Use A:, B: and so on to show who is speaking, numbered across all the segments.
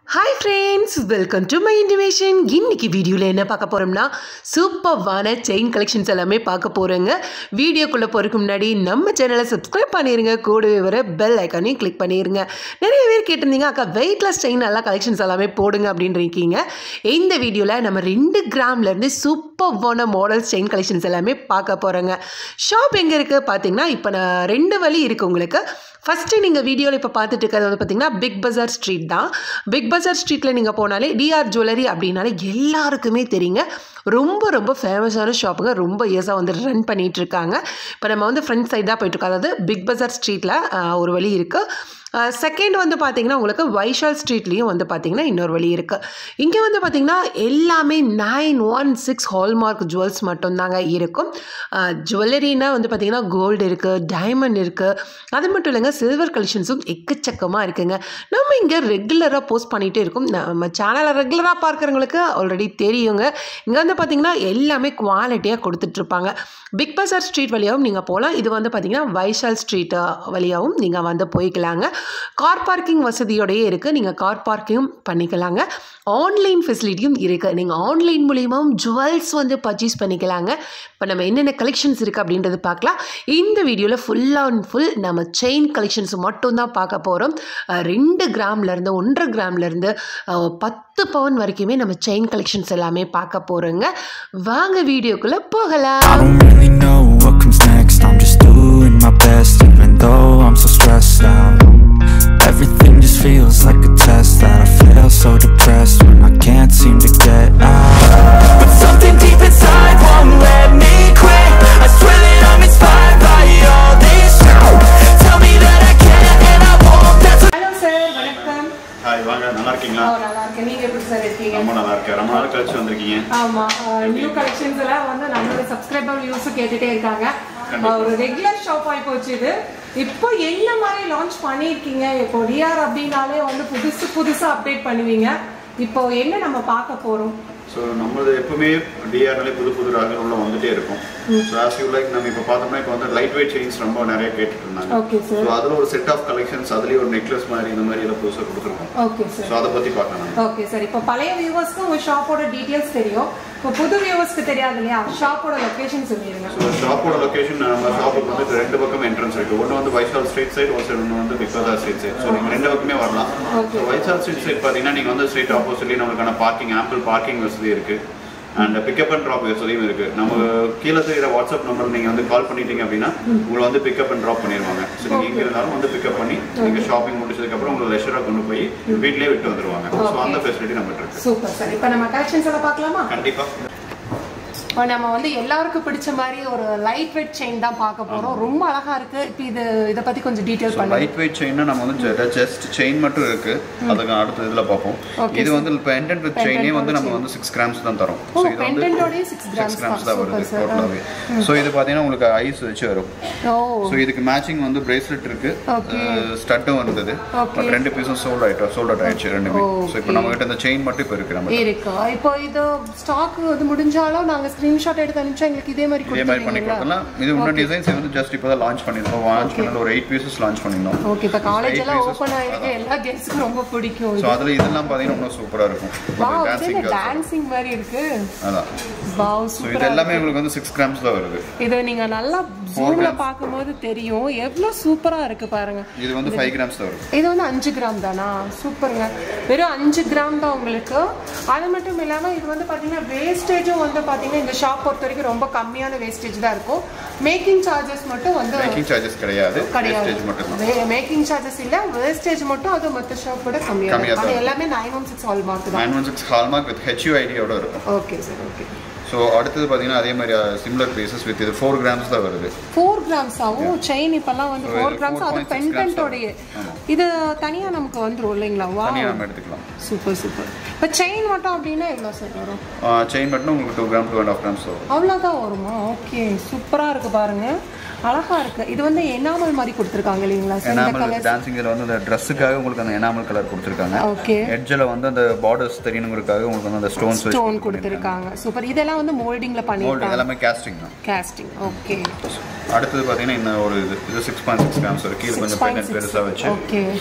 A: Hi friends welcome to my intimation இன்னைக்கு வீடியோவில் என்ன பார்க்க போகிறோம்னா சூப்பர்வான செயின் கலெக்ஷன்ஸ் எல்லாமே பார்க்க போகிறோங்க வீடியோக்குள்ளே போகிறதுக்கு முன்னாடி நம்ம சேனலை சப்ஸ்கிரைப் பண்ணிடுங்க கூடவே வர பெல் ஐக்கானையும் கிளிக் பண்ணிடுங்க நிறைய பேர் கேட்டிருந்தீங்க அக்கா வெயிட்லெஸ் செயின் நல்லா கலெக்ஷன்ஸ் எல்லாமே போடுங்க அப்படின்னு இருக்கீங்க இந்த வீடியோவில் நம்ம ரெண்டு கிராம்லேருந்து சூப்பர்வான மாடல்ஸ் செயின் கலெக்ஷன்ஸ் எல்லாமே பார்க்க போகிறோங்க ஷாப் எங்கே இருக்குது பார்த்தீங்கன்னா இப்போ நான் ரெண்டு வழி இருக்குது உங்களுக்கு ஃபஸ்ட்டு நீங்கள் வீடியோவில் இப்போ பார்த்துட்டு இருக்கிறது வந்து பார்த்தீங்கன்னா பிக் பஜார் ஸ்ட்ரீட் தான் பிக் பஜார் ஸ்ட்ரீட்டில் நீங்கள் போனாலே டிஆர் ஜுவல்லரி அப்படின்னாலே எல்லாருக்குமே தெரியுங்க ரொம்ப ரொம்ப ஃபேமஸான ஷாப்புங்க ரொம்ப இயர்ஸாக வந்து ரன் பண்ணிகிட்டு இருக்காங்க இப்போ நம்ம வந்து ஃப்ரண்ட் சைடு தான் போயிட்டுருக்கோம் அதாவது பிக் பஜார் ஸ்ட்ரீட்டில் ஒரு வழி இருக்குது செகண்ட் வந்து பார்த்தீங்கன்னா உங்களுக்கு வைஷால் ஸ்ட்ரீட்லேயும் வந்து பார்த்தீங்கன்னா இன்னொரு வழி இருக்குது இங்கே வந்து பார்த்தீங்கன்னா எல்லாமே nine one six hallmark jewels மட்டும்தாங்க இருக்கும் ஜுவல்லரினா வந்து பார்த்தீங்கன்னா கோல்டு இருக்குது டைமண்ட் இருக்குது அது மட்டும் இல்லைங்க சில்வர் கலெக்ஷன்ஸும் எக்கச்சக்கமாக இருக்குங்க நம்ம இங்கே ரெகுலராக போஸ்ட் பண்ணிகிட்டே இருக்கோம் நம்ம சேனலை ரெகுலராக பார்க்குறவங்களுக்கு ஆல்ரெடி தெரியுங்க இங்கே வந்து பார்த்தீங்கன்னா எல்லாமே குவாலிட்டியாக கொடுத்துட்ருப்பாங்க பிக் பஜார் ஸ்ட்ரீட் வழியாகவும் நீங்கள் போகலாம் இது வந்து பார்த்தீங்கன்னா வைஷால் ஸ்ட்ரீட் வழியாகவும் நீங்கள் வந்து போய்க்கலாங்க கார் பார்க்கிங் வசதியோடயே இருக்குது நீங்கள் கார் பார்க்கிங்கும் பண்ணிக்கலாங்க ஆன்லைன் ஃபெசிலிட்டியும் இருக்குது நீங்கள் ஆன்லைன் மூலியமாகவும் ஜுவல்ஸ் வந்து பர்ச்சேஸ் பண்ணிக்கலாங்க இப்போ நம்ம என்னென்ன கலெக்ஷன்ஸ் இருக்குது அப்படின்றது பார்க்கலாம் இந்த வீடியோவில் ஃபுல் அண்ட் ஃபுல் நம்ம செயின் கலெக்ஷன்ஸ் மட்டும்தான் பார்க்க போகிறோம் ரெண்டு கிராம்லேருந்து ஒன்றரை கிராம்லேருந்து பத்து பவுன் வரைக்குமே நம்ம செயின் கலெக்ஷன்ஸ் எல்லாமே பார்க்க போகிறோங்க வாங்க வீடியோக்குள்ளே போகலாம்
B: I don't really know what comes next I'm just doing my best Even though I'm so stressed out Everything just feels like a test That I feel so depressed When I can't seem to get out But something deep inside won't let me quit I swear that I'm inspired by all this Tell me that I can and I won't That's
C: hello sir வணக்கம்
D: hi வாங்க நல்லா இருக்கீங்களா
C: ஓ நல்லா இருக்கேன் நீங்க எப்படி sir இருக்கீங்க
D: ரொம்ப நல்லா இருக்கேன் ரொம்ப நாள் கழிச்சு வந்திருக்கீங்க
C: ஆமா நியூ கலெக்ஷன்ஸ் எல்லாம் வந்து நம்மளோட சப்ஸ்கிரைபர் வியூஸ் கேட்டுட்டே இருக்காங்க
D: கண்டிப்பா.
C: ஒரு ரெகுலர் ஷாப் ஆகி போச்சு இது இப்போ என்ன மாதிரி லான்ச் பண்ணியிருக்கீங்க இப்போ டிஆர் அப்படின்னாலே வந்து புதுசு புதுசா அப்டேட் பண்ணுவீங்க இப்போ என்ன நம்ம பார்க்க போறோம்
D: ஸோ நம்மளது எப்பவுமே டிஆர்னாலே புது புது ராகங்கள் உள்ள வந்துட்டே இருக்கும் ஸோ ஆஸ் யூ லைக் நம்ம இப்போ பார்த்தோம்னா இப்போ வந்து லைட் வெயிட் செயின்ஸ் ரொம்ப நிறைய கேட்டுட்டு இருந்தாங்க
C: ஓகே
D: ஸோ
C: சார்
D: அதில் ஒரு செட் ஆஃப் கலெக்ஷன்ஸ் அதுலேயே ஒரு நெக்லஸ் மாதிரி இந்த மாதிரி எல்லாம் புதுசாக கொடுத்துருக்கோம்
C: ஓகே சார்
D: ஸோ அதை பற்றி பார்க்கலாம் நம்ம
C: ஓகே சார் இப்போ பழைய வியூவர்ஸ்க்கு உங்க ஷாப்போட டீடைல்ஸ் தெரியும் இப்போ புது வியூவர்ஸ்க்கு தெரியாது இல்லையா ஷாப்போட லொகேஷன் சொல்லிடுங்க
D: ஸோ ஷாப்போட லொகேஷன் நம்ம ஷாப்புக்கு வந்து ரெண்டு பக்கம் என்ட்ரன்ஸ் இருக்கு ஒன்று வந்து வைசால் ஸ்ட்ரீட் சைடு ஒரு சைடு ஒன்று வந்து பிக்பதா ஸ்ட்ரீட் சைடு ஸோ நீங்கள் ரெண்டு பக்கமே வரலாம்
C: Okay.
D: So Vysial street side பார்த்தீங்கன்னா நீங்கள் வந்து ஸ்ட்ரீட் ஆப்போசிட்லேயே நம்மளுக்கான பார்க்கிங் ஆம்பிள் பார்க்கிங் வசதி இருக்கு அண்ட் பிக்கப் அண்ட் ட்ராப் வசதியும் இருக்கு நம்ம கீழே தெரியுற வாட்ஸ்அப் நம்பர் நீங்கள் வந்து கால் பண்ணிட்டீங்க அப்படின்னா உங்களை வந்து பிக்கப் அண்ட் ட்ராப் பண்ணிடுவாங்க ஸோ நீங்கள் எங்கே இருந்தாலும் வந்து பிக்கப் பண்ணி நீங்கள் ஷாப்பிங் முடிச்சதுக்கப்புறம் உங்களை லெஷராக கொண்டு போய் வீட்லேயே விட்டு வந்துருவாங்க ஸோ அந்த ஃபெசிலிட்டி நம்மகிட்ட இருக்கு
C: சூப்பர் சார் இப்போ நம்ம கலெக்ஷன்ஸ் எல்லாம் பார்க்கலாமா
D: கண்டிப்பாக
C: இப்போ நம்ம வந்து எல்லாருக்கும் பிடிச்ச மாதிரி ஒரு லைட் வெயிட் செயின் தான் பார்க்க போறோம் ரொம்ப அழகா இருக்கு இப்போ இது இத பத்தி கொஞ்சம் டீடைல்
D: ஸோ
C: பண்ணுங்க
D: லைட் வெயிட் செயின்னா நம்ம வந்து ஜஸ்ட் செயின் மட்டும் இருக்கு அதுக்கு அடுத்த இதில் பார்ப்போம்
C: Okay,
D: இது
C: sir.
D: வந்து பெண்டன்ட் வித் செயினே வந்து நம்ம வந்து சிக்ஸ் கிராம்ஸ் தான் தரோம்
C: ஓ,
D: ஸோ இது வந்து
C: pendant ஓடயே 6 grams
D: சிக்ஸ் கிராம்ஸ்
C: தான்.
D: தான் வருது
C: Super, sir.
D: டோட்டலாகவே ஸோ இது பார்த்தீங்கன்னா உங்களுக்கு ஐஸ் வச்சு வரும்
C: ஓ
D: ஸோ இதுக்கு மேட்சிங் வந்து பிரேஸ்லெட் இருக்கு
C: Okay.
D: ஸ்டட்டும் வந்தது
C: Okay.
D: பட் ரெண்டு பீஸும் சோல்ட் ஆயிட்டோம் சோல்ட் அவுட் ஆயிடுச்சு ரெண்டுமே ஸோ இப்போ நம்ம கிட்ட இந்த செயின் மட்டும் இப்போ இருக்கு நம்ம
C: இருக்கா இப்போ இது ஸ்டாக் இது முடிஞ்சாலும் நாங்க ஸ்கிரீன்ஷாட் எடுத்து அனுப்பிச்சா எங்களுக்கு இதே மாதிரி
D: இதே மாதிரி பண்ணி
C: கொடுத்துருவீங்களா
D: கொடுக்கலாம் இது இன்னும் டிசைன்ஸ் வந்து ஜஸ்ட் இப்போ தான் லான்ச் பண்ணியிருக்கோம் லான்ச் பண்ணல ஒரு எயிட் பீசஸ் லான்ச் பண்ணியிருந்தோம்
C: ஓகே இப்போ காலேஜ்
D: Eight
C: எல்லாம்
D: pieces.
C: ஓபன் ஆயிருக்கு எல்லா கேர்ள்ஸ்க்கும் ரொம்ப பிடிக்கும்
D: ஸோ
C: இது
D: அதில் இதெல்லாம் பார்த்தீங்கன்னா இன்னும் சூப்பராக இருக்கும்
C: வாவ் இது
D: டான்சிங்
C: என்ன டான்சிங் மாதிரி இருக்கு
D: அதான்
C: வாவ்
D: ஸோ இது
C: சூப்பரா
D: எல்லாமே உங்களுக்கு வந்து சிக்ஸ் கிராம்ஸ் தான் வருது
C: இது நீங்க நல்லா ஜூம்ல பார்க்கும்போது தெரியும் எவ்வளவு சூப்பரா இருக்கு பாருங்க
D: இது வந்து ஃபைவ் கிராம்ஸ் தான் வரும்
C: இது வந்து அஞ்சு கிராம் தானா சூப்பருங்க வெறும் அஞ்சு கிராம் தான் உங்களுக்கு அது மட்டும் இல்லாமல் இது வந்து பார்த்தீங்கன்னா வேஸ்டேஜும் வந்து பார்த்தீங்கன்னா இந்த ஷாப் பொறுத்த வரைக்கும் ரொம்ப கம்மியான வேஸ்டேஜ் தான் இருக்கும் மேக்கிங் சார்ஜஸ் மட்டும் வந்து
D: மேக்கிங் சார்ஜஸ் கிடையாது
C: கிடையாது
D: வேஸ்டேஜ் மட்டும் தான்
C: மேக்கிங் சார்ஜஸ் இல்லை வேஸ்டேஜ் மட்டும் அது மற்ற ஷாப் விட கம்மியாக
D: கம்மியா
C: இருக்கும்
D: தான்
C: அது எல்லாமே nine one six hallmark தான்
D: nine one six hallmark with HU ஐடியோட இருக்கும்
C: ஓகே சார் ஓகே
D: ஸோ அடுத்தது பார்த்தீங்கன்னா அதே மாதிரி சிமிலர் பீசஸ் வித் இது ஃபோர் கிராம்ஸ் தான் வருது
C: ஃபோர் கிராம்ஸ் ஆகும் செயின் இப்பெல்லாம் வந்து
D: So,
C: ஃபோர்
D: இது
C: கிராம்ஸ் அது
D: 4.6 grams
C: பென்டென்ட்டோடைய
D: ஆமா.
C: இது தனியாக நமக்கு வந்துரும் இல்லைங்களா வா
D: தனியாக நம்ம எடுத்துக்கலாம்
C: சூப்பர் சூப்பர் இப்போ செயின் மட்டும் அப்படின்னா எவ்வளோ சார் வரும்
D: செயின் மட்டும் உங்களுக்கு two gram two and half grams வரும்
C: அவ்வளோதான் வருமா ஓகே சூப்பராக இருக்கு பாருங்க அழகா இருக்கு இது வந்து எனாமல் மாதிரி கொடுத்துருக்காங்க இல்லைங்களா சார் இந்த
D: எனாமல்
C: கலர்
D: டான்சிங் இதில் வந்து அந்த ட்ரெஸ்ஸுக்காக உங்களுக்கு அந்த எனாமல் கலர் கொடுத்துருக்காங்க
C: ஓகே
D: எட்ஜில் வந்து அந்த பார்டர்ஸ் தெரியணுங்கிறதுக்காக உங்களுக்கு வந்து அந்த ஸ்டோன்ஸ்
C: ஸ்டோன் கொடுத்துருக்காங்க சூப்பர் இதெல்லாம் வந்து மோல்டிங்ல
D: மோல்டு
C: பண்ணிருக்காங்க
D: எல்லாமே கேஸ்டிங் தான்
C: கேஸ்டிங் ஓகே
D: அடுத்தது பார்த்தீங்கன்னா இந்த ஒரு இது இது சிக்ஸ் பாயிண்ட் சிக்ஸ் கிராம்ஸ் வரும் கீழே கொஞ்சம் பெண்டன்ட் பெருசாக வச்சு
C: ஓகே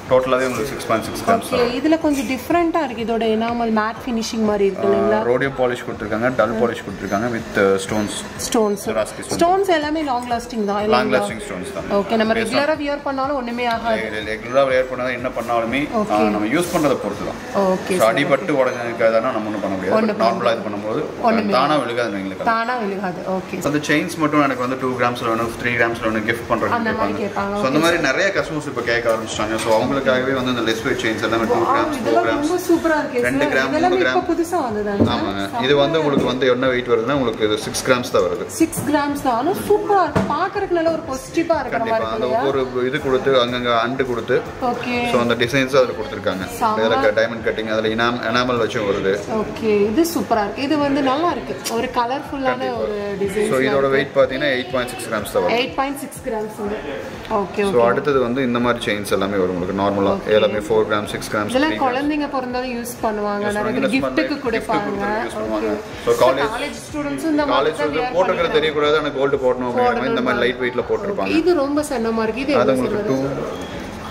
D: டோட்டலாகவே உங்களுக்கு six point six grams
C: okay இதுல கொஞ்சம் டிஃப்ரெண்டா இருக்கு இதோட எனாமல் மேட் ஃபினிஷிங் மாதிரி இருக்கு இல்லைங்களா
D: ரோடியோ பாலிஷ் கொடுத்துருக்காங்க டல் பாலிஷ் கொடுத்துருக்காங்க with stones
C: stones
D: Swarovski stones.
C: Stones எல்லாமே லாங் லாஸ்டிங் தான்
D: லாங் லாஸ்டிங் ஸ்டோன்ஸ் தான்
C: ஓகே நம்ம ரெகுலரா வியர் பண்ணாலும் ஒண்ணுமே ஆகாது
D: ரெகுலராக வியர் பண்ணாதான் என்ன பண்ணாலுமே ஆ, நம்ம யூஸ் பண்ணுறதை பொறுத்து தான்
C: ஓகே
D: ஸோ அடிபட்டு உடஞ்சிருக்காதுன்னா நம்ம ஒன்றும் பண்ண முடியாது நார்மலாக இது பண்ணும்போது தானாக விழுகாது எங்களுக்கு
C: தானா விழுகாது ஓகே
D: அந்த செயின்ஸ் மட்டும் எனக்கு வந்து டூ கிராம்ஸ்ல வேணும் த்ரீ கிராம்ஸ்ல வேணும் கிஃப்ட் பண்றதுக்கு
C: அந்த மாதிரி
D: கேட்பாங்க
C: கேட்பாங்க.
D: ஸோ அந்த மாதிரி நிறைய கஸ்டமர்ஸ் இப்போ கேட்க ஆரம்பிச்சிட்டாங்க ஸோ அவங்களுக்காகவே வந்து இந்த லெஸ் வெயிட் செயின்ஸ் எல்லாமே டூ கிராம்ஸ் ஃபோர்
C: இதெல்லாம்
D: கிராம்ஸ்
C: ரொம்ப சூப்பரா இருக்கு
D: ரெண்டு
C: sir.
D: கிராம்,
C: இதெல்லாம்
D: மூணு
C: இப்ப
D: கிராம்.
C: புதுசா வந்ததாங்க
D: ஆமாங்க இது வந்து உங்களுக்கு வந்து என்ன வெயிட் வருதுன்னா உங்களுக்கு இது சிக்ஸ் கிராம்ஸ் தான் வருது
C: சிக்ஸ் கிராம்ஸ் தான் ஆனா சூப்பரா இருக்கு பாக்குறதுக்கு நல்ல ஒரு பாசிட்டிவா இருக்கிற
D: கண்டிப்பா
C: மாதிரி
D: அந்த
C: இருக்கு
D: ஒவ்வொரு இது கொடுத்து அங்கங்க அண்டு கொடுத்து
C: ஓகே
D: ஸோ அந்த டிசைன்ஸ் அதில் கொடுத்துருக்காங்க
C: செம.
D: அதில் டைமண்ட் கட்டிங் அதில் இனாம் எனாமல் வச்சும் வருது
C: ஓகே இது சூப்பரா இருக்கு இது வந்து நல்லா இருக்கு ஒரு கலர்ஃபுல்லான ஒரு டிசைன்
D: ஸோ இதோட வெயிட் பார்த்தீங்கன்னா எயிட் பாயிண்ட் சிக்ஸ் கிராம்ஸ் தான் வரும்
C: எயிட் பாயிண்ட் சிக்ஸ் கிராம்ஸ் வந்து ஓகே
D: ஸோ
C: ஓகே
D: அடுத்தது வந்து இந்த மாதிரி செயின்ஸ் எல்லாமே வரும் உங்களுக்கு நார்மலாக எல்லாமே ஃபோர் கிராம் சிக்ஸ் கிராம்ஸ்
C: இதெல்லாம் குழந்தைங்க பிறந்தாலும் யூஸ் பண்ணுவாங்க நிறைய பேர் கிஃப்ட்டுக்கு கொடுப்பாங்க ஓகே
D: ஸோ காலேஜ்
C: காலேஜ் ஸ்டூடெண்ட்ஸும் இந்த மாதிரி
D: காலேஜ்
C: தான்
D: வந்து
C: wear
D: போட்டிருக்கிறது தெரியக்கூடாது ஆனால் கோல்டு போடணும் அப்படிங்கிற இந்த மாதிரி லைட் வெயிட்ல போட்டிருப்பாங்க
C: இது ரொம்ப சன்னமா இருக்கு இது
D: அது
C: எவ்வளவு
D: உங்களுக்கு
C: சொல்றது
D: டூ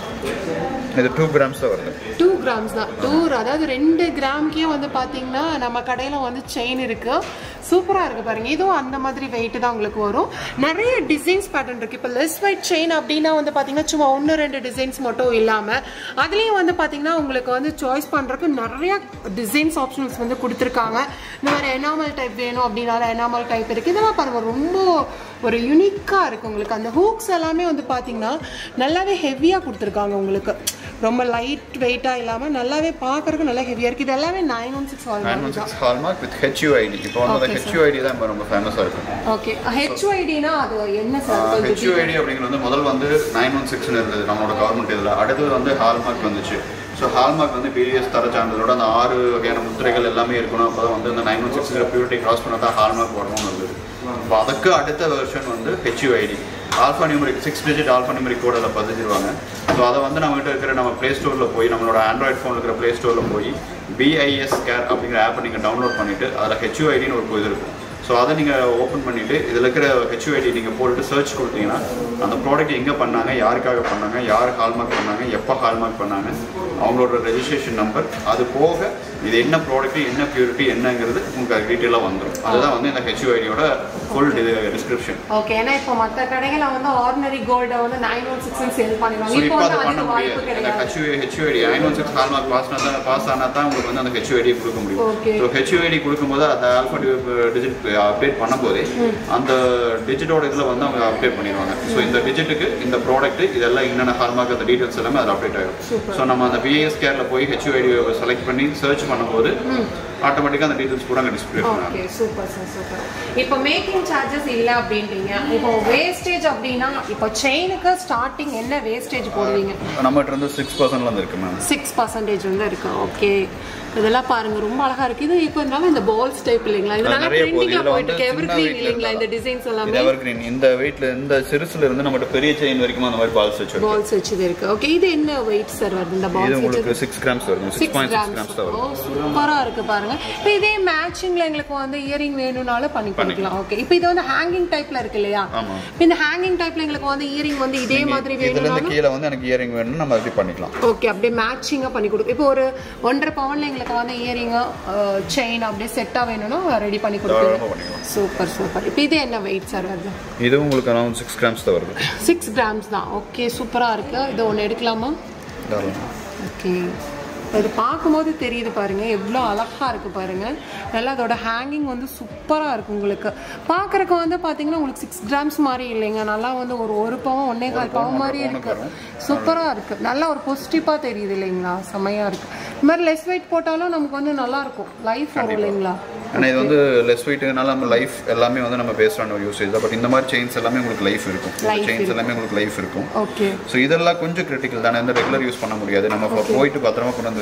D: இது டூ கிராம்ஸ் தான் வருது
C: டூ கிராம்ஸ் தான் டூ அதாவது ரெண்டு கிராம்க்கே வந்து பார்த்தீங்கன்னா நம்ம கடையில் வந்து செயின் இருக்கு சூப்பராக இருக்கு பாருங்க இதுவும் அந்த மாதிரி வெயிட் தான் உங்களுக்கு வரும் நிறைய டிசைன்ஸ் பேட்டர்ன் இருக்கு இப்போ லெஸ் வெயிட் செயின் அப்படின்னா வந்து பார்த்தீங்கன்னா சும்மா ஒன்று ரெண்டு டிசைன்ஸ் மட்டும் இல்லாமல் அதுலேயும் வந்து பார்த்தீங்கன்னா உங்களுக்கு வந்து சாய்ஸ் பண்ணுறதுக்கு நிறைய டிசைன்ஸ் ஆப்ஷன்ஸ் வந்து கொடுத்துருக்காங்க இந்த மாதிரி எனாமல் டைப் வேணும் அப்படின்னாலும் எனாமல் டைப் இருக்கு இதெல்லாம் பாருங்க ரொம்ப ஒரு யூனிக்காக இருக்கு உங்களுக்கு அந்த ஹூக்ஸ் எல்லாமே வந்து பார்த்தீங்கன்னா நல்லாவே ஹெவியாக கொடுத்துருக்காங்க உங்களுக்கு ரொம்ப லைட் வெயிட்டாக இல்லாமல் நல்லாவே பார்க்கறதுக்கு நல்லா ஹெவியாக இருக்குது இது எல்லாமே nine one six
D: nine one six hallmark with HUID இப்போ வந்து அந்த ஹெச்யூஐடி தான் இப்போ ரொம்ப ஃபேமஸாக இருக்கும்
C: ஓகே ஹெச்ஒய்டினா அது என்ன சார் கொஞ்சம்
D: ஹெச்யூஐடி அப்படிங்கிறது வந்து முதல் வந்து நைன் ஒன் சிக்ஸ்னு இருந்தது நம்மளோட கவர்மெண்ட் இதில் அடுத்தது வந்து ஹால்மார்க் வந்துச்சு ஸோ ஹால்மார்க் வந்து பிடிஎஸ் தர சான்றிதழோட அந்த ஆறு வகையான முத்திரைகள் எல்லாமே இருக்கணும் அப்போ தான் வந்து இந்த nine one six purity cross பண்ண தான் ஹால்மார்க் வரணும்னு இருந்தது இப்போ அதுக்கு அடுத்த வெர்ஷன் வந்து HUID alpha numeric six digit alpha numeric code அதில் பதிஞ்சிருவாங்க ஸோ அதை வந்து நம்மகிட்ட இருக்கிற நம்ம ப்ளே ஸ்டோரில் போய் நம்மளோட ஆண்ட்ராய்ட் ஃபோன் இருக்கிற ப்ளே ஸ்டோரில் போய் பிஐஎஸ் கேர் அப்படிங்கிற ஆப்பை நீங்கள் டவுன்லோட் பண்ணிவிட்டு அதில் ஹெச்யூஐடின்னு ஒரு இது இருக்கும் ஸோ அதை நீங்கள் ஓப்பன் பண்ணிவிட்டு இதில் இருக்கிற ஹெச்யூஐடி நீங்கள் போட்டுட்டு சர்ச் கொடுத்தீங்கன்னா அந்த ப்ராடக்ட் எங்கே பண்ணாங்க யாருக்காக பண்ணாங்க யார் ஹால்மார்க் பண்ணாங்க எப்போ ஹால்மார்க் பண்ணாங்க அவங்களோட ரெஜிஸ்ட்ரேஷன் நம்பர் அது போக இது என்ன ப்ராடக்ட் என்ன பியூரிட்டி என்னங்கிறது உங்களுக்கு டீட்டெயிலாக வந்துடும் அதுதான் வந்து இந்த ஹெச்யூஐடியோட ஃபுல் டிஸ்கிரிப்ஷன்
C: ஓகே ஏன்னா இப்போ மற்ற கடைகளை வந்து ஆர்டினரி கோல்டை வந்து நைன் ஒன் சிக்ஸ் சேல் பண்ணிடுவாங்க
D: ஸோ
C: இப்போ
D: இப்போ
C: வந்து
D: அதை பண்ண
C: அதுக்கு வாய்ப்பு
D: முடியாது அந்த
C: கிடையாது
D: HU HUID nine one six hallmark pass தான் பாஸ் ஆனால் தான் உங்களுக்கு வந்து அந்த ஹெச்யூஐடி கொடுக்க முடியும்
C: Okay.
D: ஸோ ஹெச்யூஐடி கொடுக்கும்போது அந்த ஆல்ஃபா டிஜிட் அப்டேட் பண்ணும்போது அந்த டிஜிட்டோட இதில் வந்து அவங்க அப்டேட் பண்ணிடுவாங்க ஸோ இந்த டிஜிட்டுக்கு இந்த ப்ராடக்ட் இதெல்லாம் என்னென்ன ஹால்மார்க் அந்த டீட்டெயில்ஸ் எல்லாமே அதில் அப்டேட் ஆகிடும் ஸோ நம்ம அந்த பிஏஎஸ் கேரில் போய் ஹெச்யூஐடி செலக்ட் பண்ணி சர்ச் பண்ணும்போது ஆட்டோமேட்டிக்காக அந்த டீட்டெயில்ஸ் கூட அங்கே டிஸ்பிளே பண்ணுவாங்க
C: ஓகே சூப்பர் சார் சூப்பர் இப்போ மேக்கிங் சார்ஜஸ் இல்லை அப்படின்றீங்க இப்போ வேஸ்டேஜ் அப்படின்னா இப்போ செயினுக்கு ஸ்டார்டிங் என்ன வேஸ்டேஜ் போடுவீங்க
D: நம்மகிட்ட இருந்து சிக்ஸ் பர்சன்ட்லேருந்து இருக்கு மேம்
C: சிக்ஸ் பர்சன்டேஜ் வந்து இருக்கு ஓகே இதெல்லாம் பாருங்க ரொம்ப அழகா இருக்கு இது இப்போ இருந்தாலும் இந்த பால்ஸ் டைப் இல்லைங்களா இது நல்லா
D: நிறைய போகுது
C: ட்ரெண்டிங்ல
D: இதுல
C: போயிட்டு
D: வந்து
C: இருக்கு எவர்
D: சின்ன
C: கிரீன்
D: weight ல
C: இல்லைங்களா இந்த
D: இருந்தாலும்.
C: டிசைன்ஸ்
D: இது
C: எல்லாமே
D: எவர் கிரீன் இந்த வெயிட்ல இந்த சிறுசுல இருந்து நம்மகிட்ட பெரிய செயின் வரைக்கும் அந்த மாதிரி பால்ஸ் வச்சிருக்கோம்
C: பால்ஸ் வச்சது இருக்கு ஓகே இது என்ன வெயிட் சார் வருது இந்த
D: இது
C: பால்ஸ்
D: உங்களுக்கு
C: வச்சது
D: சிக்ஸ் கிராம்ஸ் வரும் six
C: six
D: point six
C: grams
D: grams தான்
C: ஓ
D: வரும்
C: சூப்பரா இருக்கு பாருங்க இப்போ இதே மேட்சிங்ல எங்களுக்கு வந்து இயரிங் வேணும்னாலும் பண்ணி கொடுக்கலாம் ஓகே இப்போ இது வந்து ஹேங்கிங் டைப்ல இருக்கு இல்லையா
D: ஆமா.
C: இப்போ இந்த ஹேங்கிங் டைப்ல எங்களுக்கு வந்து இயரிங் வந்து இதே மாதிரி
D: இதுல இருந்து
C: வேணும்னாலும்
D: கீழே வந்து எனக்கு இயரிங் வேணும்னு நம்ம அப்படி பண்ணிக்கலாம்
C: ஓகே அப்படியே மேட்சிங்காக பண்ணி கொடுக்கும் இப்போ ஒரு ஒன்றரை பவுன்ல எங்களுக்கு வந்து இயரிங் செயின் அப்படியே செட்டாக வேணும்னா ரெடி பண்ணி
D: தாராளமா
C: கொடுப்பீங்க
D: பண்ணிக்கலாம்
C: சூப்பர் சூப்பர் இப்போ இது என்ன வெயிட் சார் வருது
D: இது உங்களுக்கு அரௌண்ட் சிக்ஸ் கிராம்ஸ் தான் வருது
C: சிக்ஸ் கிராம்ஸ் தான் ஓகே சூப்பராக இருக்கு இது ஒன்று எடுக்கலாமா
D: தாராளமா.
C: ஓகே இது பார்க்கும்போது தெரியுது பாருங்க எவ்வளோ அழகா இருக்கு பாருங்க நல்லா அதோட ஹேங்கிங் வந்து சூப்பராக இருக்கு உங்களுக்கு பார்க்கறக்கு வந்து பார்த்தீங்கன்னா உங்களுக்கு சிக்ஸ் கிராம்ஸ் மாதிரி இல்லைங்க நல்லா வந்து ஒரு ஒரு பவன் ஒன்னே கால் பவன் மாதிரி இருக்கு சூப்பராக இருக்கு நல்லா ஒரு பாசிட்டிவாக தெரியுது இல்லைங்களா செமையாக இருக்கு இந்த மாதிரி லெஸ் வெயிட் போட்டாலும் நமக்கு வந்து நல்லா இருக்கும் லைஃப் வரும் இல்லைங்களா
D: ஏன்னா இது வந்து லெஸ் வெயிட்னால நம்ம லைஃப் எல்லாமே வந்து நம்ம பேஸ்டான ஒரு யூசேஜ் தான் பட் இந்த மாதிரி செயின்ஸ் எல்லாமே உங்களுக்கு லைஃப் இருக்கும்
C: Life
D: செயின்ஸ் எல்லாமே உங்களுக்கு லைஃப் இருக்கும்
C: ஓகே
D: ஸோ இதெல்லாம் கொஞ்சம் கிரிட்டிக்கல் தானே இந்த ரெகுலர் யூஸ் பண்ண முடியாது நம்ம இப்போ போயிட்டு பத்திரமா கொண்டு வந்து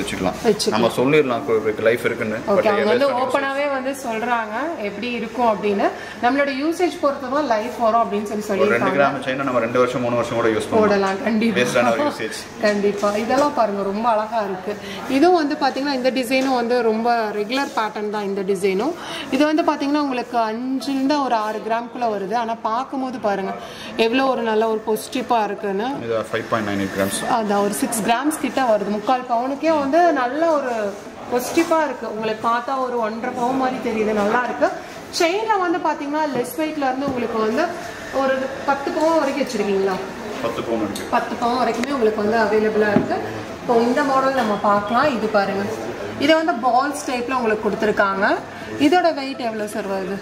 D: வச்சுக்கலாம்
C: வச்சுக்கலாம்.
D: நம்ம சொல்லிடலாம் லைஃப் இருக்குன்னு
C: ஓகே
D: பட்
C: அவங்க வந்து ஓப்பனாவே வந்து சொல்றாங்க எப்படி இருக்கும் அப்படின்னு நம்மளோட யூசேஜ் பொறுத்து தான் லைஃப் வரும் அப்படின்னு சொல்லி
D: ஒரு ரெண்டு
C: சொல்லியிருக்காங்க
D: கிராம் செயினை நம்ம ரெண்டு வருஷம் மூணு வருஷம் கூட யூஸ் பண்ணலாம்
C: போடலாம்
D: வேஸ்டான ஒரு
C: கண்டிப்பா
D: யூசேஜ்
C: கண்டிப்பா இதெல்லாம் பாருங்க ரொம்ப அழகா இருக்கு இதுவும் வந்து பாத்தீங்கன்னா இந்த டிசைனும் வந்து ரொம்ப ரெகுலர் பேட்டர்ன் தான் இந்த டிசைனும் இது வந்து பாத்தீங்கன்னா உங்களுக்கு அஞ்சுலேருந்து ஒரு ஆறு கிராம்குள்ள வருது ஆனா பார்க்கும்போது பாருங்க எவ்வளோ ஒரு நல்ல ஒரு பொசிட்டிவா இருக்குன்னு
D: இது five point nine eight grams
C: அதான் ஒரு சிக்ஸ் கிராம்ஸ் கிட்ட வருது முக்கால் பவுனுக்கே வந்து நல்ல ஒரு பொசிட்டிவாக இருக்கு உங்களுக்கு பார்த்தா ஒரு ஒன்றரை பவுன் மாதிரி தெரியுது நல்லா இருக்கு செயினில் வந்து பார்த்தீங்கன்னா லெஸ் வெயிட்ல இருந்து உங்களுக்கு வந்து ஒரு பத்து பவுன் வரைக்கும் வச்சிருக்கீங்களா
D: பத்து பவுன் இருக்கு
C: பத்து பவுன் வரைக்குமே உங்களுக்கு வந்து அவைலபிளாக இருக்கு இப்போ இந்த மாடல் நம்ம பார்க்கலாம் இது பாருங்க இது வந்து பால்ஸ் டைப்ல உங்களுக்கு கொடுத்துருக்காங்க இதோட வெயிட் எவ்வளோ சார் வருது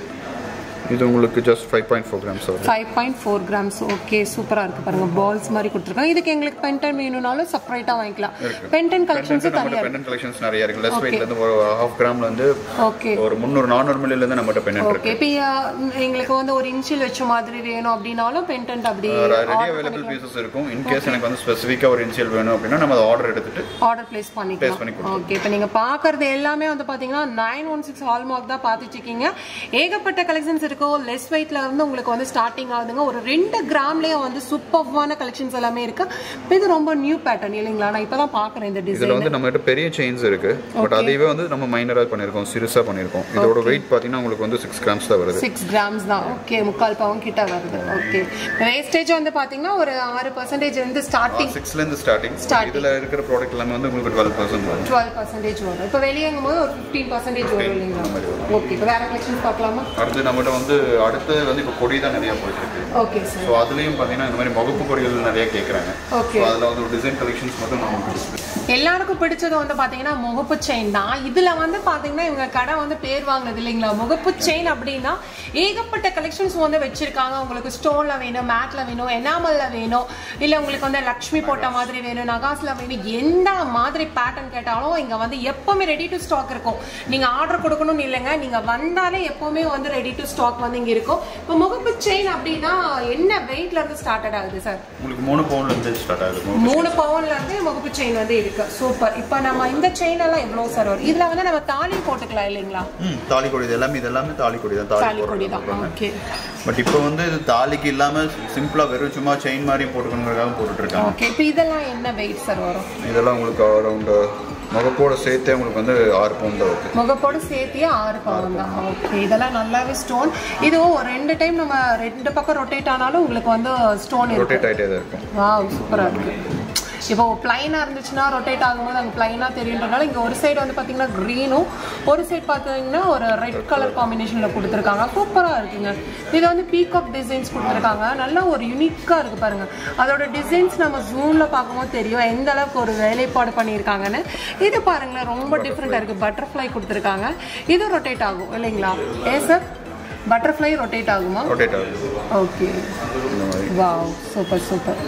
D: இது உங்களுக்கு just five point four grams வருது
C: five point four grams okay சூப்பராக இருக்கு பாருங்க பால்ஸ் மாதிரி கொடுத்துருக்காங்க இதுக்கு எங்களுக்கு பென்டன் வேணும்னாலும் செப்பரேட்டாக வாங்கிக்கலாம் பென்டன் கலெக்ஷன்ஸும்
D: நம்மகிட்ட
C: தனியாக
D: பெண்டன் கலெக்ஷன்ஸ் நிறைய இருக்கு லெஸ் வெயிட்ல இருந்து ஒரு ஹாஃப் கிராம்ல இருந்து
C: ஓகே
D: ஒரு முந்நூறு நானூறு மில்லில இருந்து நம்மகிட்ட பெண்ணன்
C: ஓகே
D: இருக்கு
C: இப்போ எங்களுக்கு வந்து ஒரு இன்ச்சில் வச்ச மாதிரி வேணும் அப்படின்னாலும் பென்டென்ட் அப்படி
D: ரெடி அவைலபிள் பீசஸ் இருக்கும் இன் கேஸ் எனக்கு வந்து ஸ்பெசிஃபிக்கா ஒரு இன்சியல் வேணும் அப்படின்னா நம்ம அதை ஆர்டர் எடுத்துட்டு
C: ஆர்டர் பிளேஸ்
D: Place பண்ணி
C: பண்ணிக்கலாம் ஓகே இப்போ நீங்க பார்க்கறது எல்லாமே வந்து பாத்தீங்கன்னா நைன் ஒன் சிக்ஸ் ஹால்மார்க் தான் பார்த்துட்டு இருக்கீங்க ஏகப்பட்ட கலெக்ஷன்ஸ் இருக்கும் லெஸ் வெயிட்ல இருந்து உங்களுக்கு வந்து ஸ்டார்டிங் ஆகுதுங்க ஒரு ரெண்டு கிராம்லயே வந்து சூப்பர்வான கலெக்ஷன்ஸ் எல்லாமே இருக்கு இப்போ இது ரொம்ப நியூ பேட்டர்ன் இல்லைங்களா நான் இப்பதான் பாக்குறேன் இந்த
D: இதுல
C: டிசைன்
D: வந்து நம்மகிட்ட பெரிய செயின்ஸ் இருக்கு பட் அதையவே வந்து நம்ம மைனரா பண்ணிருக்கோம் சிறுசா பண்ணிருக்கோம் இதோட வெயிட் பாத்தீங்கன்னா உங்களுக்கு வந்து சிக்ஸ் கிராம்ஸ் தான் வருது
C: சிக்ஸ் கிராம்ஸ் தான் ஓகே முக்கால் பவுன் கிட்ட வருது ஓகே வேஸ்டேஜ் வந்து பாத்தீங்கன்னா ஒரு ஆறு பர்சன்டேஜ் வந்து ஸ்டார்டிங்
D: சிக்ஸ்ல இருந்து ஸ்டார்டிங்
C: Starting.
D: இதுல இருக்கிற ப்ராடக்ட் எல்லாமே வந்து உங்களுக்கு டுவெல் பர்சன்ட் வரும்
C: டுவெல் பர்சன்டேஜ் வரும் இப்போ வெளியேங்கும் போது ஒரு ஃபிஃப்டீன் பர்சன்டேஜ் வரும் இல்லைங்களா ஓகே இப்போ வேற கலெக்ஷன்ஸ் பார்க்கலாமா
D: அடுத்து நம்மகிட்ட வந்து அடுத்து வந்து இப்போ கொடி தான் நிறைய போயிட்டு இருக்கு
C: ஓகே சார்
D: ஸோ அதுலயும் பாத்தீங்கன்னா இந்த மாதிரி முகப்பு பொடிகள் நிறைய கேட்குறாங்க
C: Okay.
D: ஸோ அதில் வந்து ஒரு டிசைன் கலெக்ஷன்ஸ் மட்டும் நமக்கு இருக்கு
C: எல்லாருக்கும் பிடிச்சது வந்து பாத்தீங்கன்னா முகப்பு செயின் தான் இதுல வந்து பாத்தீங்கன்னா இவங்க கடை வந்து பேர் வாங்கினது இல்லைங்களா முகப்பு செயின் அப்படின்னா ஏகப்பட்ட கலெக்ஷன்ஸ் வந்து வச்சிருக்காங்க உங்களுக்கு ஸ்டோன்ல வேணும் மேட்ல வேணும் எனாமல்ல வேணும் இல்ல உங்களுக்கு வந்து லக்ஷ்மி போட்ட மாதிரி வேணும் நகாஸ்ல வேணும் எந்த மாதிரி பேட்டர்ன் கேட்டாலும் இங்க வந்து எப்பவுமே ரெடி டு ஸ்டாக் இருக்கும் நீங்க ஆர்டர் கொடுக்கணும்னு இல்லைங்க நீங்க வந்தாலே எப்பவுமே வந்து ரெடி டு ஸ்டாக் வந்து இங்க இருக்கும் இப்போ முகப்பு செயின் அப்படின்னா என்ன வெயிட்ல இருந்து ஸ்டார்டட் ஆகுது சார்
D: உங்களுக்கு மூணு பவுன்ல இருந்து ஸ்டார்ட் ஆகுது
C: மூணு பவுன்ல இருந்து முகப்பு செயின் வந்து இருக்கு சூப்பர் இப்போ நம்ம இந்த செயின் எல்லாம் எவ்வளவு சார் வரும் இதுல வந்து நம்ம தாலி போட்டுக்கலாம் இல்லைங்களா
D: ம் தாலி கொடி இது எல்லாமே இது எல்லாமே தாலி கொடி தான்
C: தாலி
D: தாலி
C: கொடி தான்
D: போடுறாங்க
C: ஓகே
D: பட் இப்போ வந்து இது தாலிக்கு இல்லாம சிம்பிளா வெறும் சும்மா செயின் மாதிரி போட்டுக்கணுங்கிறதுக்காக போட்டுட்டு இருக்காங்க
C: ஓகே இப்போ இதெல்லாம் என்ன வெயிட் சார் வரும்
D: இதெல்லாம் உங்களுக்கு அரௌண்ட் முகப்போட சேர்த்தே உங்களுக்கு வந்து ஆறு பவுன் தான் வருது
C: முகப்போடு சேர்த்தியே ஆறு பவுன் தான் ஓகே இதெல்லாம் நல்லாவே ஸ்டோன் இதுவும் ஒரு ரெண்டு டைம் நம்ம ரெண்டு பக்கம் ரொட்டேட் ஆனாலும் உங்களுக்கு வந்து ஸ்டோன் இருக்கும்
D: ரொட்டேட் ஆகிட்டே தான் இருக்கும்
C: வாவ் சூப்பரா இருக்கு இப்போ பிளைனாக இருந்துச்சுன்னா ரொட்டேட் ஆகும்போது அங்கே பிளைனாக தெரியுன்றனால இங்கே ஒரு சைடு வந்து பார்த்தீங்கன்னா க்ரீனும் ஒரு சைடு பார்த்தீங்கன்னா ஒரு ரெட் கலர் காம்பினேஷனில் கொடுத்துருக்காங்க சூப்பராக இருக்குங்க இது வந்து பீகாக் டிசைன்ஸ் கொடுத்துருக்காங்க நல்ல ஒரு யூனிக்காக இருக்குது பாருங்க அதோட டிசைன்ஸ் நம்ம ஜூமில் பார்க்கும்போது தெரியும் எந்த அளவுக்கு ஒரு வேலைப்பாடு பண்ணியிருக்காங்கன்னு இது பாருங்களேன் ரொம்ப டிஃப்ரெண்ட்டாக இருக்குது பட்டர்ஃப்ளை கொடுத்துருக்காங்க இது ரொட்டேட் ஆகும் இல்லைங்களா ஏ சார் பட்டர்ஃப்ளை ரொட்டேட் ஆகுமா
D: ரொட்டேட் ஆகுது
C: ஓகே
D: இந்த மாதிரி
C: வாவ் சூப்பர் சூப்பர்